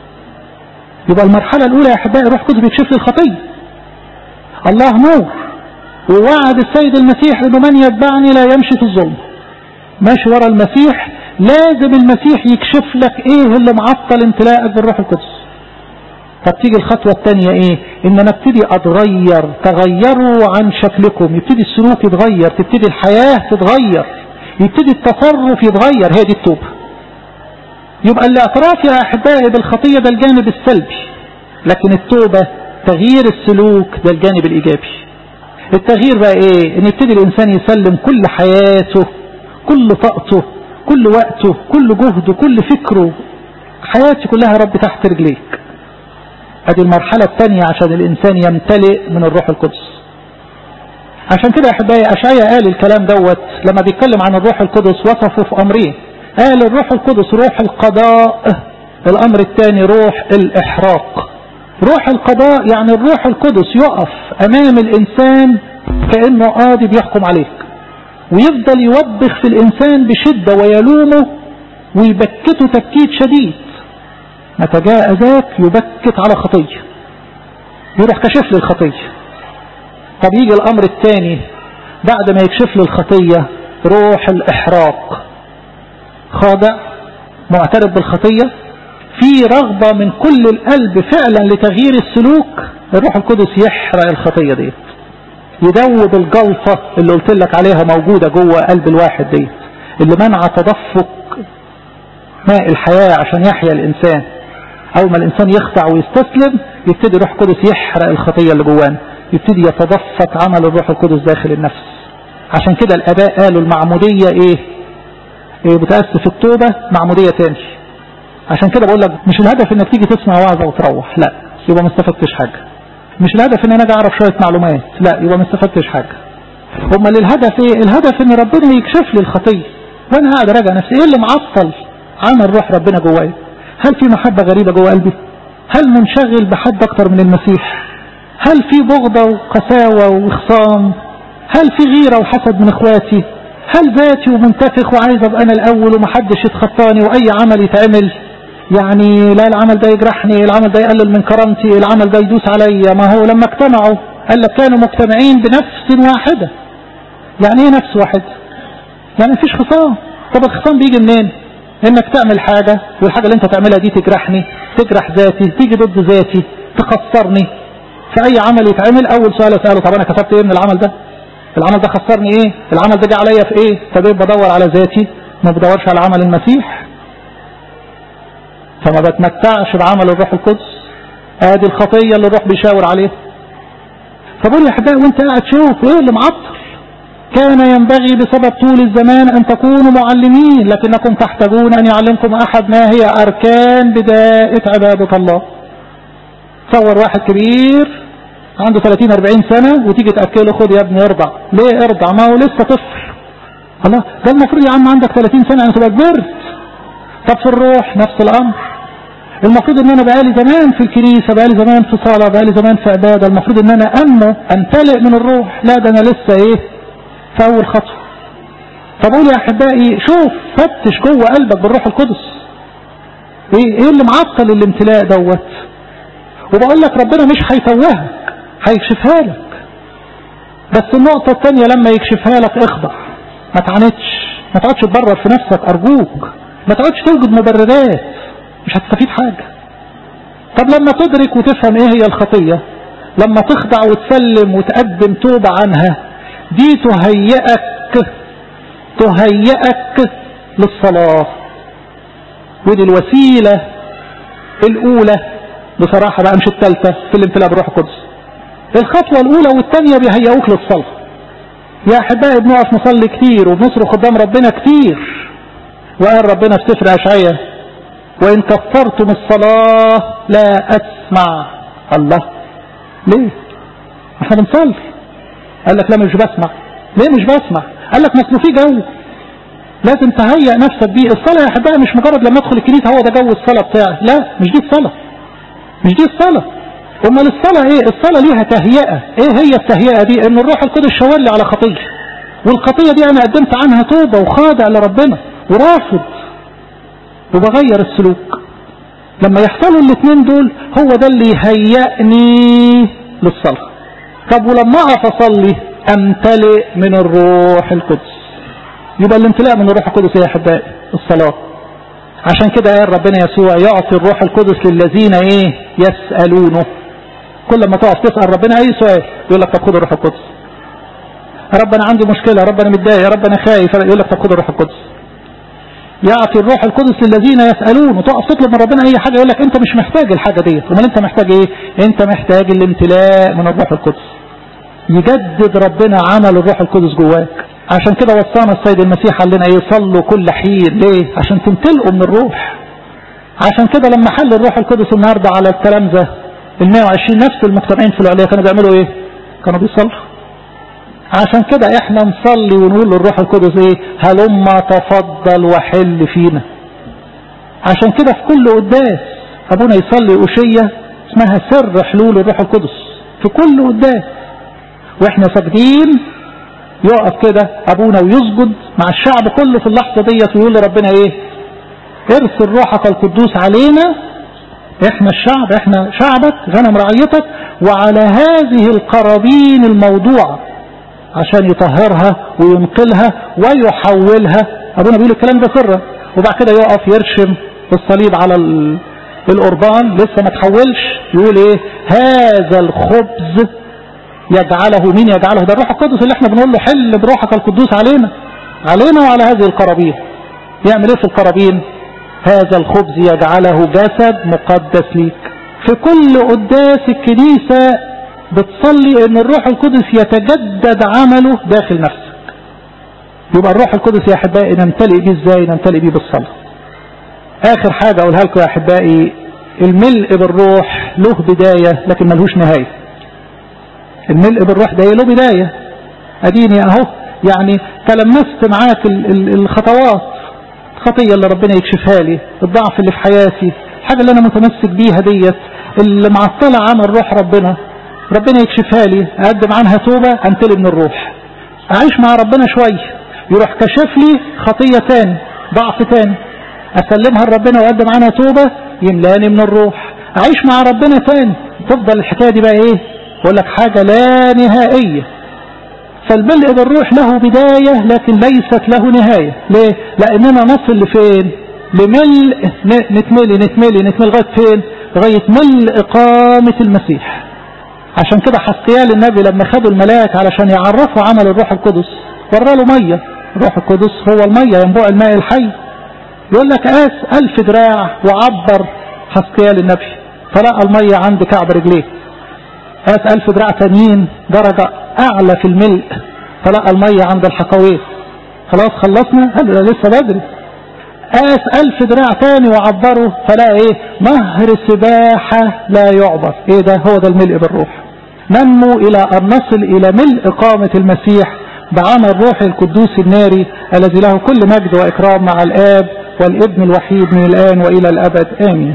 يبقى المرحلة الاولى يا احبائي الروح القدس بيكشف لي الخطية الله نور ووعد السيد المسيح انه من يتبعني لا يمشي في الظلم ماشي ورا المسيح لازم المسيح يكشف لك ايه اللي معطل امتلاءك بالروح القدس طب تيجي الخطوة الثانية ايه ان انا ابتدي اتغير تغيروا عن شكلكم يبتدي السلوك يتغير تبتدي الحياة تتغير يبتدي التصرف يتغير هي دي التوبة يبقى الاعتراف يا احبائي بالخطية ده الجانب السلبي لكن التوبة تغيير السلوك ده الجانب الايجابي التغيير بقى ايه ان يبتدي الانسان يسلم كل حياته كل طاقته كل وقته كل جهده كل فكره حياتي كلها يا رب تحت رجليك ادي المرحلة الثانية عشان الانسان يمتلئ من الروح القدس عشان كده يا احبائي اشعيا قال الكلام دوت لما بيتكلم عن الروح القدس وصفه في امرين قال الروح القدس روح القضاء الامر الثاني روح الاحراق روح القضاء يعني الروح القدس يقف امام الانسان كانه قاضي بيحكم عليك ويفضل يوبخ في الانسان بشدة ويلومه ويبكته تبكيت شديد متى جاء ذاك يبكت على خطية يروح كشف لي الخطية طب يجي الامر الثاني بعد ما يكشف لي الخطية روح الاحراق خاضع معترف بالخطية في رغبة من كل القلب فعلا لتغيير السلوك الروح القدس يحرق الخطية دي يدوب الجلطة اللي قلت لك عليها موجودة جوه قلب الواحد دي اللي منع تدفق ماء الحياة عشان يحيا الإنسان أول ما الإنسان يخضع ويستسلم يبتدي الروح القدس يحرق الخطية اللي جوانا يبتدي يتدفق عمل الروح القدس داخل النفس عشان كده الآباء قالوا المعمودية إيه, إيه بتأسس التوبة معمودية تاني عشان كده بقول لك مش الهدف انك تيجي تسمع وعظة وتروح لا يبقى ما استفدتش حاجة مش الهدف ان انا اجي اعرف شوية معلومات لا يبقى ما استفدتش حاجة امال الهدف ايه الهدف ان ربنا يكشف لي الخطية وانا قاعد اراجع نفسي ايه اللي معطل عمل روح ربنا جوايا هل في محبة غريبة جوا قلبي هل منشغل بحد اكتر من المسيح هل في بغضة وقساوة وخصام هل في غيرة وحسد من اخواتي هل ذاتي ومنتفخ وعايز ابقى انا الاول ومحدش يتخطاني واي عمل يتعمل يعني لا العمل ده يجرحني العمل ده يقلل من كرامتي العمل ده يدوس عليا ما هو لما اجتمعوا قال لك كانوا مجتمعين بنفس واحدة يعني ايه نفس واحدة يعني مفيش خصام طب الخصام بيجي منين انك تعمل حاجة والحاجة اللي انت تعملها دي تجرحني تجرح ذاتي تيجي ضد ذاتي تخسرني في اي عمل يتعمل اول سؤال اسأله طب انا كسبت ايه من العمل ده العمل ده خسرني ايه العمل ده جه عليا في ايه فبقيت بدور على ذاتي ما بدورش على عمل المسيح فما بتمتعش بعمل الروح القدس ادي الخطية اللي الروح بيشاور عليها فبقول يا احبائي وانت قاعد تشوف ايه اللي معطل كان ينبغي بسبب طول الزمان ان تكونوا معلمين لكنكم تحتاجون ان يعلمكم احد ما هي اركان بداية عبادة الله تصور واحد كبير عنده 30 40 سنة وتيجي تأكله خد يا ابني ارضع ليه ارضع ما هو لسه طفل الله ده المفروض يا عم عندك 30 سنة يعني تبقى كبرت طب في الروح نفس الامر المفروض ان انا بقالي زمان في الكنيسة بقالي زمان في صلاة بقالي زمان في عبادة المفروض ان انا انمو امتلئ من الروح لا ده انا لسه ايه في اول خطوة فبقول يا احبائي شوف فتش جوه قلبك بالروح القدس ايه ايه اللي معطل الامتلاء دوت وبقول لك ربنا مش هيتوهك هيكشفها لك بس النقطة الثانية لما يكشفها لك اخضع ما تعاندش ما تقعدش تبرر في نفسك ارجوك ما تقعدش توجد مبررات مش هتستفيد حاجة طب لما تدرك وتفهم ايه هي الخطية لما تخضع وتسلم وتقدم توبة عنها دي تهيئك تهيئك للصلاة ودي الوسيلة الاولى بصراحة بقى مش الثالثة في الامتلاء بالروح القدس الخطوة الاولى والثانية بيهيئوك للصلاة يا احبائي بنقف نصلي كتير وبنصرخ قدام ربنا كتير وقال ربنا في سفر اشعياء وان كفرتم الصلاة لا اسمع الله ليه احنا بنصلي قال لك لا مش بسمع ليه مش بسمع قال لك مثل في جو لازم تهيئ نفسك بيه الصلاة يا احبائي مش مجرد لما ادخل الكنيسة هو ده جو الصلاة بتاعي لا مش دي الصلاة مش دي الصلاة امال الصلاة ايه الصلاة ليها تهيئة ايه هي التهيئة دي ان الروح القدس شاور لي على خطية والخطية دي انا قدمت عنها توبة وخاضع لربنا ورافض وبغير السلوك لما يحصلوا الاثنين دول هو ده اللي يهيئني للصلاة طب ولما اقف اصلي امتلئ من الروح القدس يبقى الامتلاء من الروح القدس يا احبائي الصلاة عشان كده قال ربنا يسوع يعطي الروح القدس للذين ايه يسألونه كل ما تقف تسأل ربنا اي سؤال يقول لك طب خد الروح القدس رب انا عندي مشكلة رب انا متضايق يا رب انا خايف يقول لك طب خد الروح القدس يعطي الروح القدس للذين يسألون وتقف تطلب من ربنا اي حاجة يقول لك انت مش محتاج الحاجة ديت امال انت محتاج ايه انت محتاج الامتلاء من الروح القدس يجدد ربنا عمل الروح القدس جواك عشان كده وصانا السيد المسيح قال لنا يصلوا كل حين ليه عشان تمتلئوا من الروح عشان كده لما حل الروح القدس النهارده على التلامذه ال 120 نفس المجتمعين في العليا كانوا بيعملوا ايه كانوا بيصلوا عشان كده احنا نصلي ونقول للروح القدس ايه هلما تفضل وحل فينا عشان كده في كل قداس ابونا يصلي أشية اسمها سر حلول الروح القدس في كل قداس واحنا ساجدين يقف كده ابونا ويسجد مع الشعب كله في اللحظة ديت ويقول لربنا ايه ارسل روحك القدوس علينا احنا الشعب احنا شعبك غنم رعيتك وعلى هذه القرابين الموضوعة عشان يطهرها وينقلها ويحولها ابونا بيقول الكلام ده سرا وبعد كده يقف يرشم الصليب على القربان لسه ما تحولش يقول ايه هذا الخبز يجعله مين يجعله ده الروح القدس اللي احنا بنقول له حل بروحك القدوس علينا علينا وعلى هذه القرابين يعمل ايه في القرابين هذا الخبز يجعله جسد مقدس ليك في كل قداس الكنيسة بتصلي ان الروح القدس يتجدد عمله داخل نفسك يبقى الروح القدس يا احبائي نمتلئ بيه ازاي نمتلئ بيه بالصلاة اخر حاجة اقولها لكم يا احبائي الملء بالروح له بداية لكن ملهوش نهاية الملء بالروح ده له بداية اديني اهو يعني تلمست معاك الخطوات الخطية اللي ربنا يكشفها لي الضعف اللي في حياتي الحاجة اللي انا متمسك بيها ديت اللي معطلة عمل روح ربنا ربنا يكشفها لي اقدم عنها توبة انتلي من الروح اعيش مع ربنا شوية يروح كشف لي خطية تاني ضعف تاني اسلمها لربنا واقدم عنها توبة يملاني من الروح اعيش مع ربنا تاني تفضل الحكاية دي بقى ايه اقول لك حاجة لا نهائية فالملء بالروح له بداية لكن ليست له نهاية ليه لاننا نصل لفين لملء نتملي نتملي نتملي لغاية فين لغاية ملء إقامة المسيح عشان كده حسقيال النبي لما خدوا الملاك علشان يعرفوا عمل الروح القدس ورى له ميه الروح القدس هو الميه ينبوع الماء الحي يقول لك قاس ألف دراع وعبر حسقيال النبي فلقى الميه عند كعب رجليه قاس ألف دراع تانيين درجة أعلى في الملء فلقى الميه عند الحقويه خلاص خلصنا قال له لسه بدري قاس ألف دراع تاني وعبره فلقى ايه نهر سباحة لا يعبر ايه ده هو ده الملء بالروح ننمو الى ان نصل الى ملء قامة المسيح بعمل روح القدوس الناري الذي له كل مجد واكرام مع الاب والابن الوحيد من الان والى الابد امين